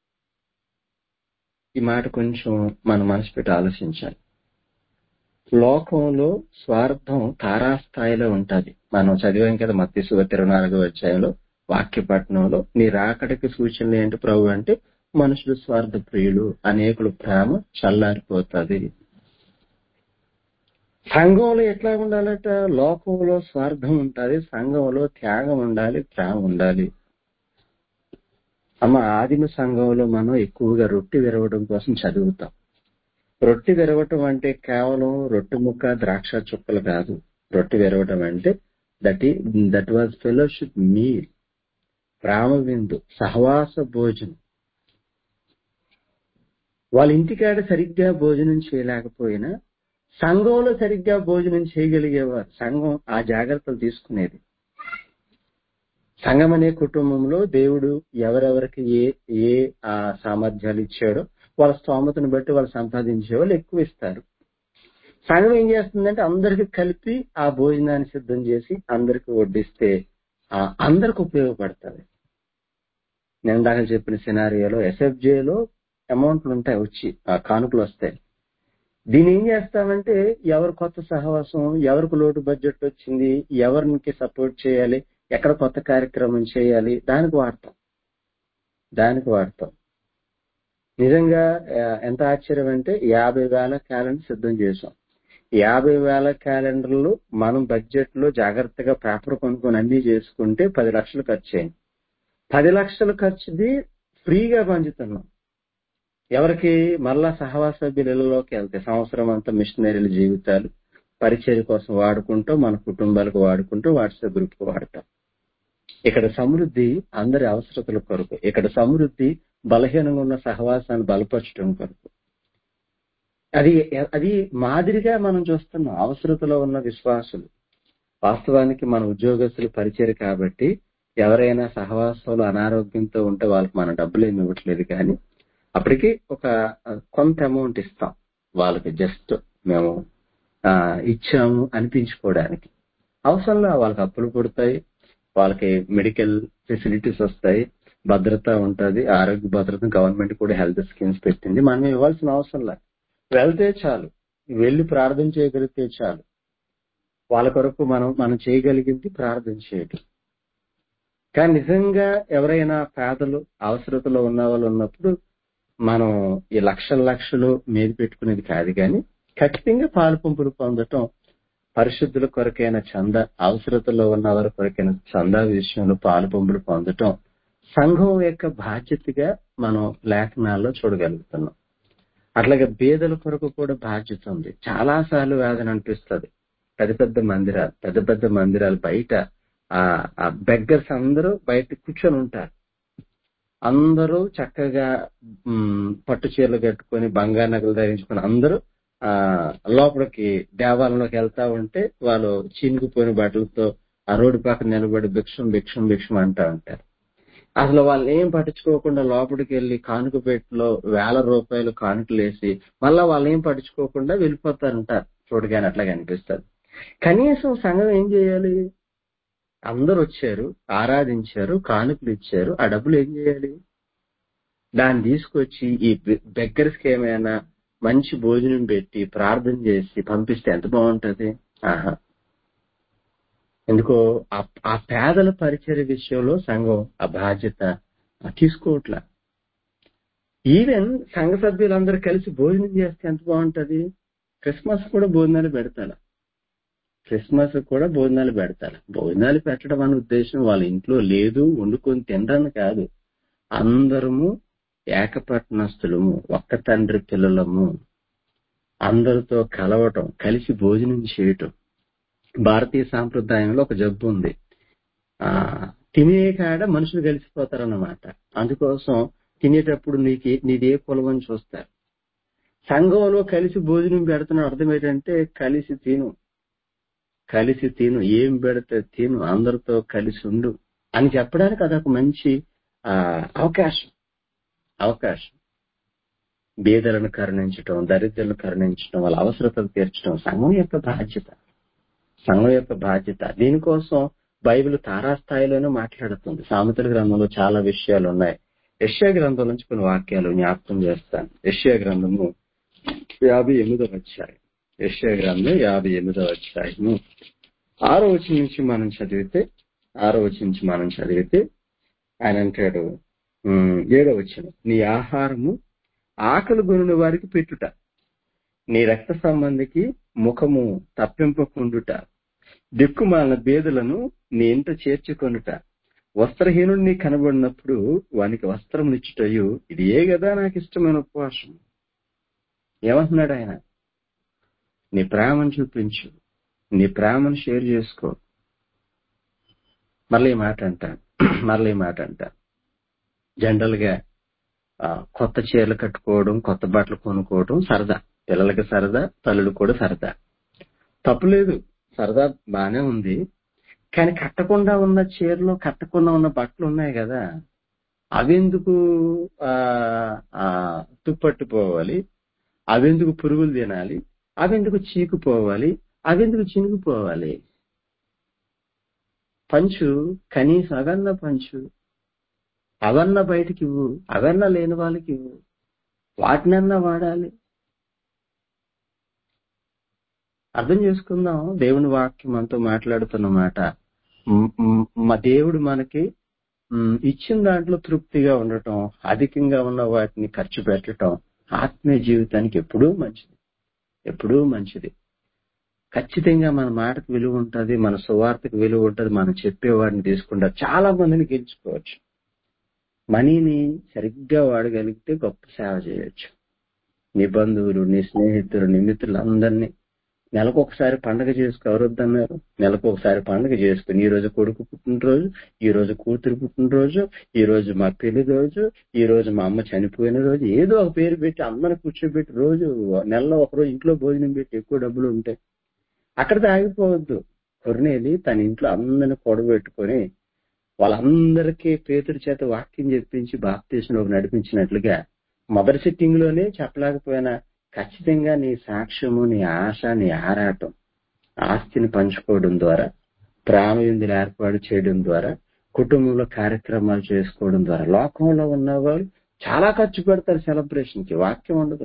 ఈ మాట కొంచెం మన మనసు పెట్టి ఆలోచించాలి లోకంలో స్వార్థం తారాస్థాయిలో ఉంటది మనం చదివాం కదా మత్తి సుగతి ఇరవై నాలుగో అధ్యాయంలో వాక్యపట్నంలో నీ రాకడికి సూచనలు ఏంటి ప్రభు అంటే మనుషులు స్వార్థ ప్రియులు అనేకులు ప్రేమ చల్లారిపోతుంది సంఘంలో ఎట్లా ఉండాలట లోకంలో స్వార్థం ఉంటది సంఘంలో త్యాగం ఉండాలి ప్రేమ ఉండాలి అమ్మ ఆదిమ సంఘంలో మనం ఎక్కువగా రొట్టె విరవడం కోసం చదువుతాం రొట్టె విరవటం అంటే కేవలం రొట్టె ముక్క ద్రాక్ష చుక్కలు కాదు రొట్టె విరవటం అంటే దట్ ఈ దట్ వాజ్ ఫెలోషిప్ మీల్ ప్రేమ విందు సహవాస భోజనం వాళ్ళ ఇంటికాడ సరిగ్గా భోజనం చేయలేకపోయినా సంఘంలో సరిగ్గా భోజనం చేయగలిగేవారు సంఘం ఆ జాగ్రత్తలు తీసుకునేది సంఘం అనే కుటుంబంలో దేవుడు ఎవరెవరికి ఏ ఏ ఆ సామర్థ్యాలు ఇచ్చాడో వాళ్ళ స్తోమతను బట్టి వాళ్ళు సంపాదించే వాళ్ళు ఎక్కువ ఇస్తారు సంఘం ఏం చేస్తుందంటే అందరికి కలిపి ఆ భోజనాన్ని సిద్ధం చేసి అందరికి వడ్డిస్తే ఆ అందరికి ఉపయోగపడుతుంది నేను ఇందాక చెప్పిన సినారియోలో ఎస్ఎఫ్జేలో అమౌంట్లు ఉంటాయి వచ్చి ఆ కానుకలు వస్తాయి దీన్ని ఏం చేస్తామంటే ఎవరు కొత్త సహవాసం ఎవరికి లోటు బడ్జెట్ వచ్చింది ఎవరికి సపోర్ట్ చేయాలి ఎక్కడ కొత్త కార్యక్రమం చేయాలి దానికి వాడతాం దానికి వాడతాం నిజంగా ఆ, ఎంత ఆశ్చర్యం అంటే యాభై వేల క్యాలెండర్ సిద్ధం చేసాం యాభై వేల క్యాలెండర్లు మనం బడ్జెట్ లో జాగ్రత్తగా పేపర్ కొనుక్కొని అన్ని చేసుకుంటే పది లక్షలు ఖర్చు అయింది పది లక్షల ఖర్చుది ఫ్రీగా పంచుతున్నాం ఎవరికి మళ్ళా సహవాస సభ్యులలోకి వెళ్తాయి సంవత్సరం అంతా మిషనరీల జీవితాలు పరిచయ కోసం వాడుకుంటూ మన కుటుంబాలకు వాడుకుంటూ వాట్సాప్ గ్రూప్ వాడతాం ఇక్కడ సమృద్ధి అందరి అవసరతల కొరకు ఇక్కడ సమృద్ధి బలహీనంగా ఉన్న సహవాసాన్ని బలపరచడం కొరకు అది అది మాదిరిగా మనం చూస్తున్నాం అవసరతలో ఉన్న విశ్వాసులు వాస్తవానికి మన ఉద్యోగస్తులు పరిచయం కాబట్టి ఎవరైనా సహవాసంలో అనారోగ్యంతో ఉంటే వాళ్ళకి మన డబ్బులు ఏమి ఇవ్వట్లేదు కానీ అప్పటికి ఒక ఆ, కొంత అమౌంట్ ఇస్తాం వాళ్ళకి జస్ట్ మేము ఆ, ఇచ్చాము అనిపించుకోవడానికి అవసరంలో వాళ్ళకి అప్పులు పుడతాయి వాళ్ళకి మెడికల్ ఫెసిలిటీస్ వస్తాయి భద్రత ఉంటది ఆరోగ్య భద్రత గవర్నమెంట్ కూడా హెల్త్ స్కీమ్స్ పెట్టింది మనం ఇవ్వాల్సిన అవసరం లేదు వెళ్తే చాలు వెళ్ళి ప్రార్థన చేయగలిగితే చాలు వాళ్ళ కొరకు మనం మనం చేయగలిగింది ప్రార్థన చేయటం కానీ నిజంగా ఎవరైనా పేదలు అవసరతలో ఉన్న వాళ్ళు ఉన్నప్పుడు మనం ఈ లక్షల లక్షలు మీద పెట్టుకునేది కాదు కానీ ఖచ్చితంగా పాలు పంపులు పొందటం పరిశుద్ధుల కొరకైన చంద అవసరతలో ఉన్న వారి కొరకైన చందా విషయంలో పాలు పంపులు పొందటం సంఘం యొక్క బాధ్యతగా మనం లేఖనాల్లో చూడగలుగుతున్నాం అట్లాగే బీదల కొరకు కూడా బాధ్యత ఉంది చాలా సార్లు వేదన అనిపిస్తుంది పెద్ద పెద్ద మందిరాలు పెద్ద పెద్ద మందిరాలు బయట ఆ బెగ్గర్స్ అందరూ బయట కూర్చొని ఉంటారు అందరూ చక్కగా మ్, పట్టు చీరలు కట్టుకొని బంగారు నగలు ధరించుకొని అందరూ ఆ లోపలికి దేవాలయంలోకి వెళ్తా ఉంటే వాళ్ళు చినిగిపోయిన బట్టలతో ఆ రోడ్డు పక్కన నిలబడి భిక్షం భిక్షం భిక్షం అంటా ఉంటారు అసలు వాళ్ళు ఏం పట్టించుకోకుండా లోపలికి వెళ్ళి కానుక పెట్టిలో వేల రూపాయలు కానుకలు వేసి మళ్ళా వాళ్ళు ఏం పట్టించుకోకుండా వెళ్ళిపోతారంటారు చూడగానే అట్లా కనిపిస్తారు కనీసం సంఘం ఏం చేయాలి అందరూ వచ్చారు ఆరాధించారు కానుకలు ఇచ్చారు ఆ డబ్బులు ఏం చేయాలి దాన్ని తీసుకొచ్చి ఈ బెగ్గర్స్ కి ఏమైనా మంచి భోజనం పెట్టి ప్రార్థన చేసి పంపిస్తే ఎంత బాగుంటది ఆహా ఎందుకో ఆ- ఆ పేదల పరిచయ విషయంలో సంఘం ఆ బాధ్యత తీసుకోవట్లా ఈవెన్ సంఘ సభ్యులందరూ కలిసి భోజనం చేస్తే ఎంత బాగుంటది క్రిస్మస్ కూడా భోజనాలు పెడతాను క్రిస్మస్ కూడా భోజనాలు పెడతారు భోజనాలు పెట్టడం అనే ఉద్దేశం వాళ్ళ ఇంట్లో లేదు వండుకొని తినడానికి కాదు అందరము ఏకపట్నస్తులము ఒక్క తండ్రి పిల్లలము అందరితో కలవటం కలిసి భోజనం చేయటం భారతీయ సాంప్రదాయంలో ఒక జబ్బు ఉంది ఆ తినే కాడ మనుషులు కలిసిపోతారన్నమాట అందుకోసం తినేటప్పుడు నీకు నీది ఏ కులం అని చూస్తారు సంఘంలో కలిసి భోజనం పెడుతున్న అర్థం ఏంటంటే కలిసి తిను కలిసి తిను ఏం పెడితే తిను అందరితో కలిసి ఉండు అని చెప్పడానికి అదొక మంచి ఆ అవకాశం అవకాశం బీదలను కరుణించడం దరిద్రులను కరుణించడం వాళ్ళ అవసరతలు తీర్చడం సంఘం యొక్క బాధ్యత సంఘం యొక్క బాధ్యత దీనికోసం బైబిల్ తారాస్థాయిలోనే మాట్లాడుతుంది సామెతల గ్రంథంలో చాలా విషయాలు ఉన్నాయి యశ్యా గ్రంథం నుంచి కొన్ని వాక్యాలు జ్ఞాపకం చేస్తాను యశ్యా గ్రంథము యాభై ఎనిమిదవ అధ్యాయం యశ్యా గ్రంథం యాభై ఎనిమిదవ అధ్యాయము ఆరో వచ్చి నుంచి మనం చదివితే ఆరో వచ్చి నుంచి మనం చదివితే ఆయన అంటాడు ఉమ్, ఏడో వచ్చిన నీ ఆహారము ఆకలి గొనిన వారికి పెట్టుట నీ రక్త సంబంధికి ముఖము తప్పింపకుండుట దిక్కుమాలిన బేదలను నీ ఇంట చేర్చుకొనుట వస్త్రహీనుడు నీ కనబడినప్పుడు వానికి వస్త్రం ఇచ్చుటయు ఇది ఏ కదా నాకు ఇష్టమైన ఉపవాసం ఏమంటున్నాడు ఆయన నీ ప్రేమను చూపించు నీ ప్రేమను షేర్ చేసుకో మళ్ళీ ఈ మాట అంటాను మళ్ళీ ఈ మాట అంటాను జనరల్ గా ఆ, కొత్త చీరలు కట్టుకోవడం కొత్త బట్టలు కొనుక్కోవడం సరదా పిల్లలకి సరదా తల్లులు కూడా సరదా తప్పులేదు సరదా బానే ఉంది కానీ కట్టకుండా ఉన్న చీరలు కట్టకుండా ఉన్న బట్టలు ఉన్నాయి కదా అవెందుకు ఆ, ఆ, తుప్పట్టుపోవాలి అవెందుకు పురుగులు తినాలి అవెందుకు చీకుపోవాలి అవెందుకు చినిగిపోవాలి పంచు కనీసం అవన్న పంచు అవన్న బయటికి ఇవ్వు అవన్న లేని వాళ్ళకి ఇవ్వు వాటినన్నా వాడాలి అర్థం చేసుకుందాం దేవుని వాక్యం మనతో మాట్లాడుతున్న మాట మ్, మ్, మా దేవుడు మనకి మ్, ఇచ్చిన దాంట్లో తృప్తిగా ఉండటం అధికంగా ఉన్న వాటిని ఖర్చు పెట్టడం ఆత్మీయ జీవితానికి ఎప్పుడూ మంచిది ఎప్పుడూ మంచిది ఖచ్చితంగా మన మాటకు విలువ ఉంటది మన సువార్తకు విలువ ఉంటది మనం చెప్పేవాడిని తీసుకుంటారు చాలా మందిని గెలుచుకోవచ్చు మనీని సరిగ్గా వాడగలిగితే గొప్ప సేవ చేయొచ్చు నీ బంధువులు నీ స్నేహితులు నీ మిత్రులు అందరినీ నెలకు ఒకసారి పండగ చేసుకో ఎవరొద్దన్నారు నెలకు ఒకసారి పండగ చేసుకుని ఈ రోజు కొడుకు పుట్టినరోజు ఈ రోజు కూతురు పుట్టినరోజు ఈ రోజు మా పెళ్లి రోజు ఈ రోజు మా అమ్మ చనిపోయిన రోజు ఏదో ఒక పేరు పెట్టి అందరిని కూర్చోబెట్టి రోజు నెలలో ఒక రోజు ఇంట్లో భోజనం పెట్టి ఎక్కువ డబ్బులు ఉంటాయి అక్కడితో ఆగిపోవద్దు కొర్నేలి తన ఇంట్లో అందరిని కూడబెట్టుకొని వాళ్ళందరికీ పేతుడి చేత వాక్యం చెప్పించి బాప్తీసులోకి నడిపించినట్లుగా మొదటి సిట్టింగ్ లోనే చెప్పలేకపోయినా ఖచ్చితంగా నీ సాక్ష్యము నీ ఆశ నీ ఆరాటం ఆస్తిని పంచుకోవడం ద్వారా ప్రేమ విందులు ఏర్పాటు చేయడం ద్వారా కుటుంబంలో కార్యక్రమాలు చేసుకోవడం ద్వారా లోకంలో ఉన్నవాళ్ళు చాలా ఖర్చు పెడతారు సెలబ్రేషన్ కి వాక్యం ఉండదు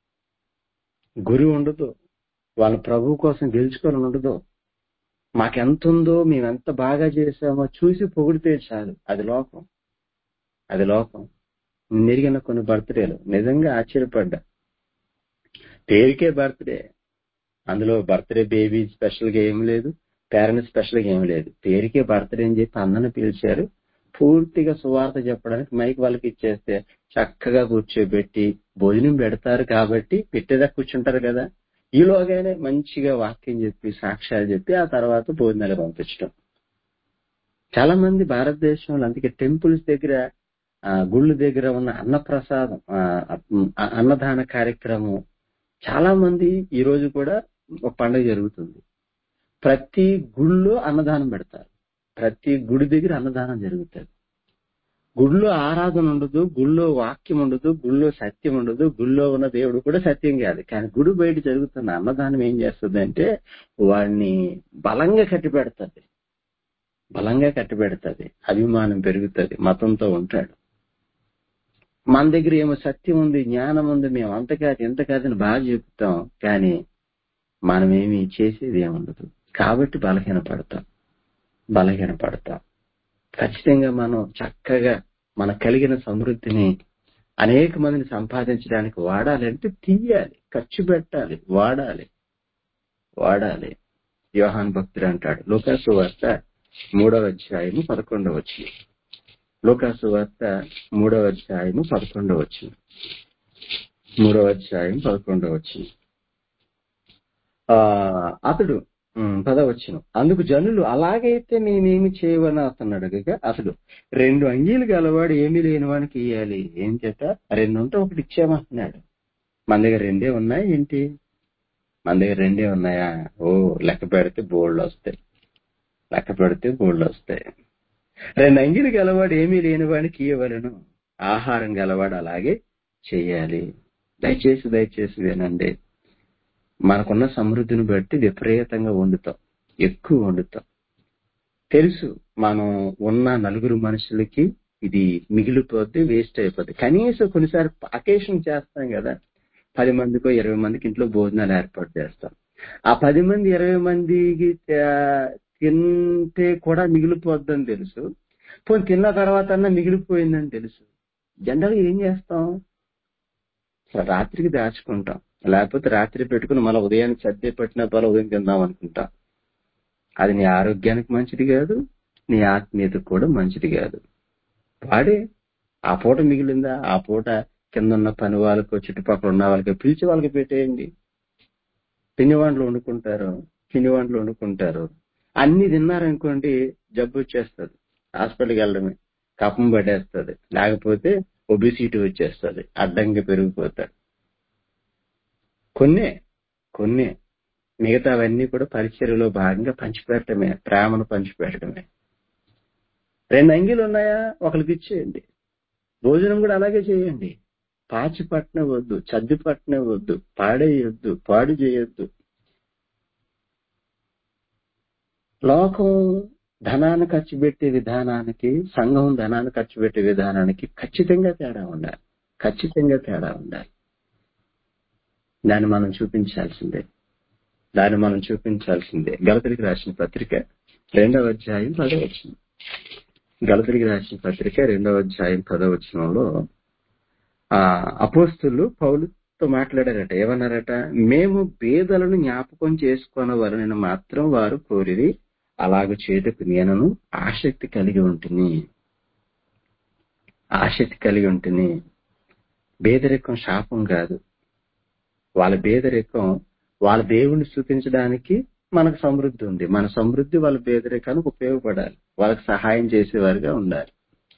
గురి ఉండదు వాళ్ళ ప్రభు కోసం గెలుచుకొని ఉండదు మాకెంత ఉందో మేము ఎంత బాగా చేసామో చూసి పొగిడితే చాలు అది లోకం అది లోకం నెరిగిన కొన్ని బర్త్డేలు నిజంగా ఆశ్చర్యపడ్డా పేరుకే బర్త్డే అందులో బర్త్డే బేబీ స్పెషల్ గా ఏం లేదు పేరెంట్స్ స్పెషల్ గా ఏం లేదు పేరుకే బర్త్డే అని చెప్పి అందరిని పిలిచారు పూర్తిగా సువార్త చెప్పడానికి మైక్ వాళ్ళకి ఇచ్చేస్తే చక్కగా కూర్చోబెట్టి భోజనం పెడతారు కాబట్టి పెట్టేదా కూర్చుంటారు కదా ఈలోగానే మంచిగా వాక్యం చెప్పి సాక్ష్యాలు చెప్పి ఆ తర్వాత భోజనాలు పంపించడం చాలా మంది భారతదేశంలో అందుకే టెంపుల్స్ దగ్గర ఆ, గుళ్ళ దగ్గర ఉన్న అన్నప్రసాదం ఆ, ఆ, అన్నదాన కార్యక్రమం చాలా మంది ఈ రోజు కూడా ఒక పండుగ జరుగుతుంది ప్రతి గుళ్ళో అన్నదానం పెడతారు ప్రతి గుడి దగ్గర అన్నదానం జరుగుతుంది గుళ్ళో ఆరాధన ఉండదు గుళ్ళో వాక్యం ఉండదు గుళ్ళో సత్యం ఉండదు గుళ్ళో ఉన్న దేవుడు కూడా సత్యం కాదు కానీ గుడి బయట జరుగుతున్న అన్నదానం ఏం చేస్తుంది అంటే వాడిని బలంగా కట్టి పెడుతుంది బలంగా కట్టి పెడుతుంది అభిమానం పెరుగుతుంది మతంతో ఉంటాడు మన దగ్గర ఏమో సత్యం ఉంది జ్ఞానం ఉంది మేము అంత కాదు ఎంత కాదని బాగా చెప్తాం కానీ మనమేమి చేసేది ఏముండదు కాబట్టి బలహీన పడతాం బలహీన పడతాం ఖచ్చితంగా మనం చక్కగా మనకు కలిగిన సమృద్ధిని అనేక మందిని సంపాదించడానికి వాడాలి అంటే తీయాలి ఖర్చు పెట్టాలి వాడాలి వాడాలి యోహాన్ భక్తుడు అంటాడు లోకాసు వార్త మూడవ అధ్యాయము పదకొండవ వచ్చి లోకాసు వార్త మూడవ అధ్యాయము పదకొండవ వచ్చిన మూడవ అధ్యాయం పదకొండవ వచ్చిన ఆ అతడు ఉమ్, పదవచ్చును అందుకు జనులు అలాగైతే మేమేమి చేయవని అతను అడగగా అతడు రెండు అంగీలు గలవాడు ఏమీ లేని వానికి ఇయ్యాలి ఏం చేత రెండు ఉంటే ఒకటి ఇచ్చామంటున్నాడు మన దగ్గర రెండే ఉన్నాయి ఏంటి మన దగ్గర రెండే ఉన్నాయా ఓ లెక్క పెడితే బోల్డ్ వస్తాయి లెక్క పెడితే బోల్డ్ వస్తాయి రెండు అంగీలు గలవాడు ఏమీ లేని వాడికి ఇవ్వవలను ఆహారం గలవాడు అలాగే చెయ్యాలి దయచేసి దయచేసి వినండి మనకున్న సమృద్ధిని బట్టి విపరీతంగా వండుతాం ఎక్కువ వండుతాం తెలుసు మనం ఉన్న నలుగురు మనుషులకి ఇది మిగిలిపోద్ది వేస్ట్ అయిపోద్ది కనీసం కొన్నిసారి అకేషన్ చేస్తాం కదా పది మందికో ఇరవై మందికి ఇంట్లో భోజనాలు ఏర్పాటు చేస్తాం ఆ పది మంది ఇరవై మందికి తే- తింటే కూడా మిగిలిపోద్దని తెలుసు పోనీ తిన్న తర్వాత అన్నా మిగిలిపోయిందని తెలుసు జనరల్ ఏం చేస్తాం అసలు రాత్రికి దాచుకుంటాం లేకపోతే రాత్రి పెట్టుకుని మళ్ళీ ఉదయానికి సర్దే పట్టిన పల ఉదయం తిందాం అనుకుంటాం అది నీ ఆరోగ్యానికి మంచిది కాదు నీ ఆత్మీయతకు కూడా మంచిది కాదు వాడే ఆ పూట మిగిలిందా ఆ పూట కింద ఉన్న పని వాళ్ళకు చుట్టుపక్కల ఉన్న వాళ్ళకి పిలిచి వాళ్ళకి పెట్టేయండి పిండివంటలు వండుకుంటారు పిండివంటలు వండుకుంటారు అన్ని తిన్నారనుకోండి జబ్బు వచ్చేస్తుంది హాస్పిటల్కి వెళ్ళడమే కపం పడేస్తుంది లేకపోతే ఒబిసిటీ వచ్చేస్తుంది అడ్డంగా పెరిగిపోతాడు కొన్నే కొన్నే మిగతావన్నీ కూడా పరిచర్యలో భాగంగా పంచిపెట్టడమే ప్రేమను పంచిపెట్టడమే రెండు అంగీలు ఉన్నాయా ఒకరికి ఇచ్చేయండి భోజనం కూడా అలాగే చేయండి పాచి పట్టణ వద్దు చద్ది పట్టణ వద్దు పాడేయొద్దు పాడు చేయొద్దు లోకం ధనాన్ని ఖర్చు పెట్టే విధానానికి సంఘం ధనాన్ని ఖర్చు పెట్టే విధానానికి ఖచ్చితంగా తేడా ఉండాలి ఖచ్చితంగా తేడా ఉండాలి దాన్ని మనం చూపించాల్సిందే దాన్ని మనం చూపించాల్సిందే గలతరికి రాసిన పత్రిక రెండవ అధ్యాయం పదవచనం గలతరికి రాసిన పత్రిక రెండవ అధ్యాయం పదవచనంలో ఆ అపోస్తులు పౌలుతో మాట్లాడారట ఏమన్నారట మేము పేదలను జ్ఞాపకం చేసుకొనవలనని మాత్రం వారు కోరిరి అలాగ చేతుకు నేనను ఆసక్తి కలిగి ఉంటుంది ఆసక్తి కలిగి ఉంటుంది పేదరికం శాపం కాదు వాళ్ళ పేదరికం వాళ్ళ దేవుణ్ణి స్థుతించడానికి మనకు సమృద్ధి ఉంది మన సమృద్ధి వాళ్ళ పేదరికానికి ఉపయోగపడాలి వాళ్ళకి సహాయం చేసేవారుగా ఉండాలి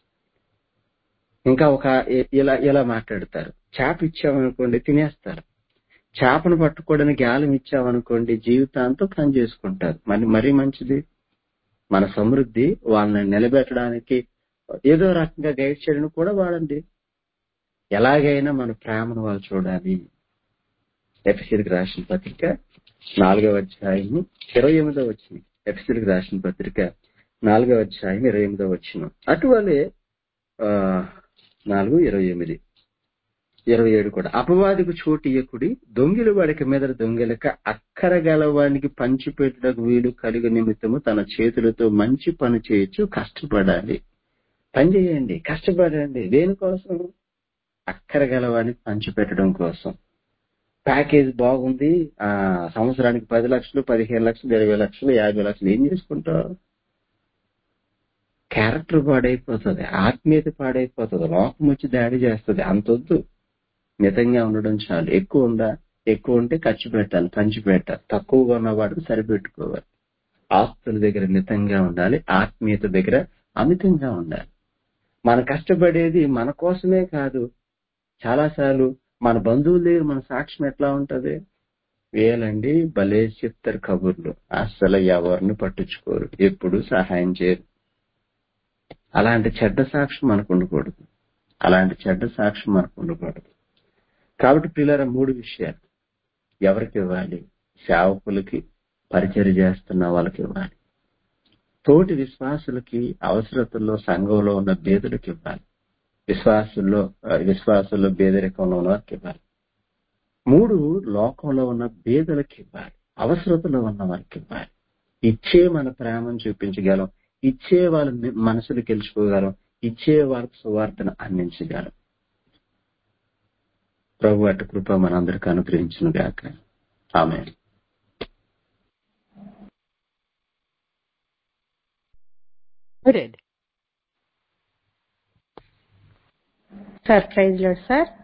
ఇంకా ఒక ఇ- ఇలా ఇలా మాట్లాడతారు చేప ఇచ్చామనుకోండి తినేస్తారు చేపను పట్టుకోవడానికి గాలం ఇచ్చామనుకోండి జీవితాంతం పని చేసుకుంటారు మరి మరీ మంచిది మన సమృద్ధి వాళ్ళని నిలబెట్టడానికి ఏదో రకంగా గైడ్ చేయడం కూడా వాడండి ఎలాగైనా మన ప్రేమను వాళ్ళు చూడాలి ఎఫ్సీలకు రాసిన పత్రిక నాలుగవ అధ్యాయం ఇరవై ఎనిమిదవ వచ్చిన ఎఫ్సీలకు రాసిన పత్రిక నాలుగవ అధ్యాయం ఇరవై ఎనిమిదవ వచ్చిన అటువలే ఆ, నాలుగు ఇరవై ఎనిమిది ఇరవై ఏడు కూడా అపవాదికి చోటు ఇయ్యకుడి దొంగిల వాడికి మీద దొంగిలక అక్కర గలవానికి పంచిపెట్టుటకు వీలు కలిగి నిమిత్తము తన చేతులతో మంచి పని చేయొచ్చు కష్టపడాలి పని చేయండి కష్టపడండి దేనికోసం అక్కర గలవానికి పంచిపెట్టడం కోసం ప్యాకేజ్ బాగుంది ఆ సంవత్సరానికి పది లక్షలు పదిహేను లక్షలు ఇరవై లక్షలు యాభై లక్షలు ఏం చేసుకుంటావు క్యారెక్టర్ పాడైపోతుంది ఆత్మీయత పాడైపోతుంది లోకం వచ్చి దాడి చేస్తుంది అంతొద్దు మితంగా ఉండడం చాలు ఎక్కువ ఉందా ఎక్కువ ఉంటే ఖర్చు పెట్టాలి పంచి పెట్టాలి తక్కువగా ఉన్న వాటికి సరిపెట్టుకోవాలి ఆస్తుల దగ్గర మితంగా ఉండాలి ఆత్మీయత దగ్గర అమితంగా ఉండాలి మన కష్టపడేది మన కోసమే కాదు చాలాసార్లు మన బంధువుల దగ్గర మన సాక్ష్యం ఎట్లా ఉంటది వేలండి భలే చెప్తారు కబుర్లు అస్సలు ఎవరిని పట్టించుకోరు ఎప్పుడు సహాయం చేయరు అలాంటి చెడ్డ సాక్ష్యం మనకు ఉండకూడదు అలాంటి చెడ్డ సాక్ష్యం మనకు ఉండకూడదు కాబట్టి పిల్లల మూడు విషయాలు ఎవరికి ఇవ్వాలి సేవకులకి పరిచయం చేస్తున్న వాళ్ళకి ఇవ్వాలి తోటి విశ్వాసులకి అవసరతల్లో సంఘంలో ఉన్న బేదలకు ఇవ్వాలి విశ్వాసుల్లో ఆ, విశ్వాసుల్లో బేదరికంలో ఉన్న వారికి ఇవ్వాలి మూడు లోకంలో ఉన్న బేదలకు ఇవ్వాలి అవసరతలో ఉన్న వారికి ఇవ్వాలి ఇచ్చే మన ప్రేమను చూపించగలం ఇచ్చే వాళ్ళ మి- మనసులు గెలుచుకోగలం ఇచ్చే వాళ్ళకి సువార్తను అందించగలం ప్రభు అటు కృప మనందరికి అనుగ్రహించును గాక ఆమె Noted. Sir praise Lord sir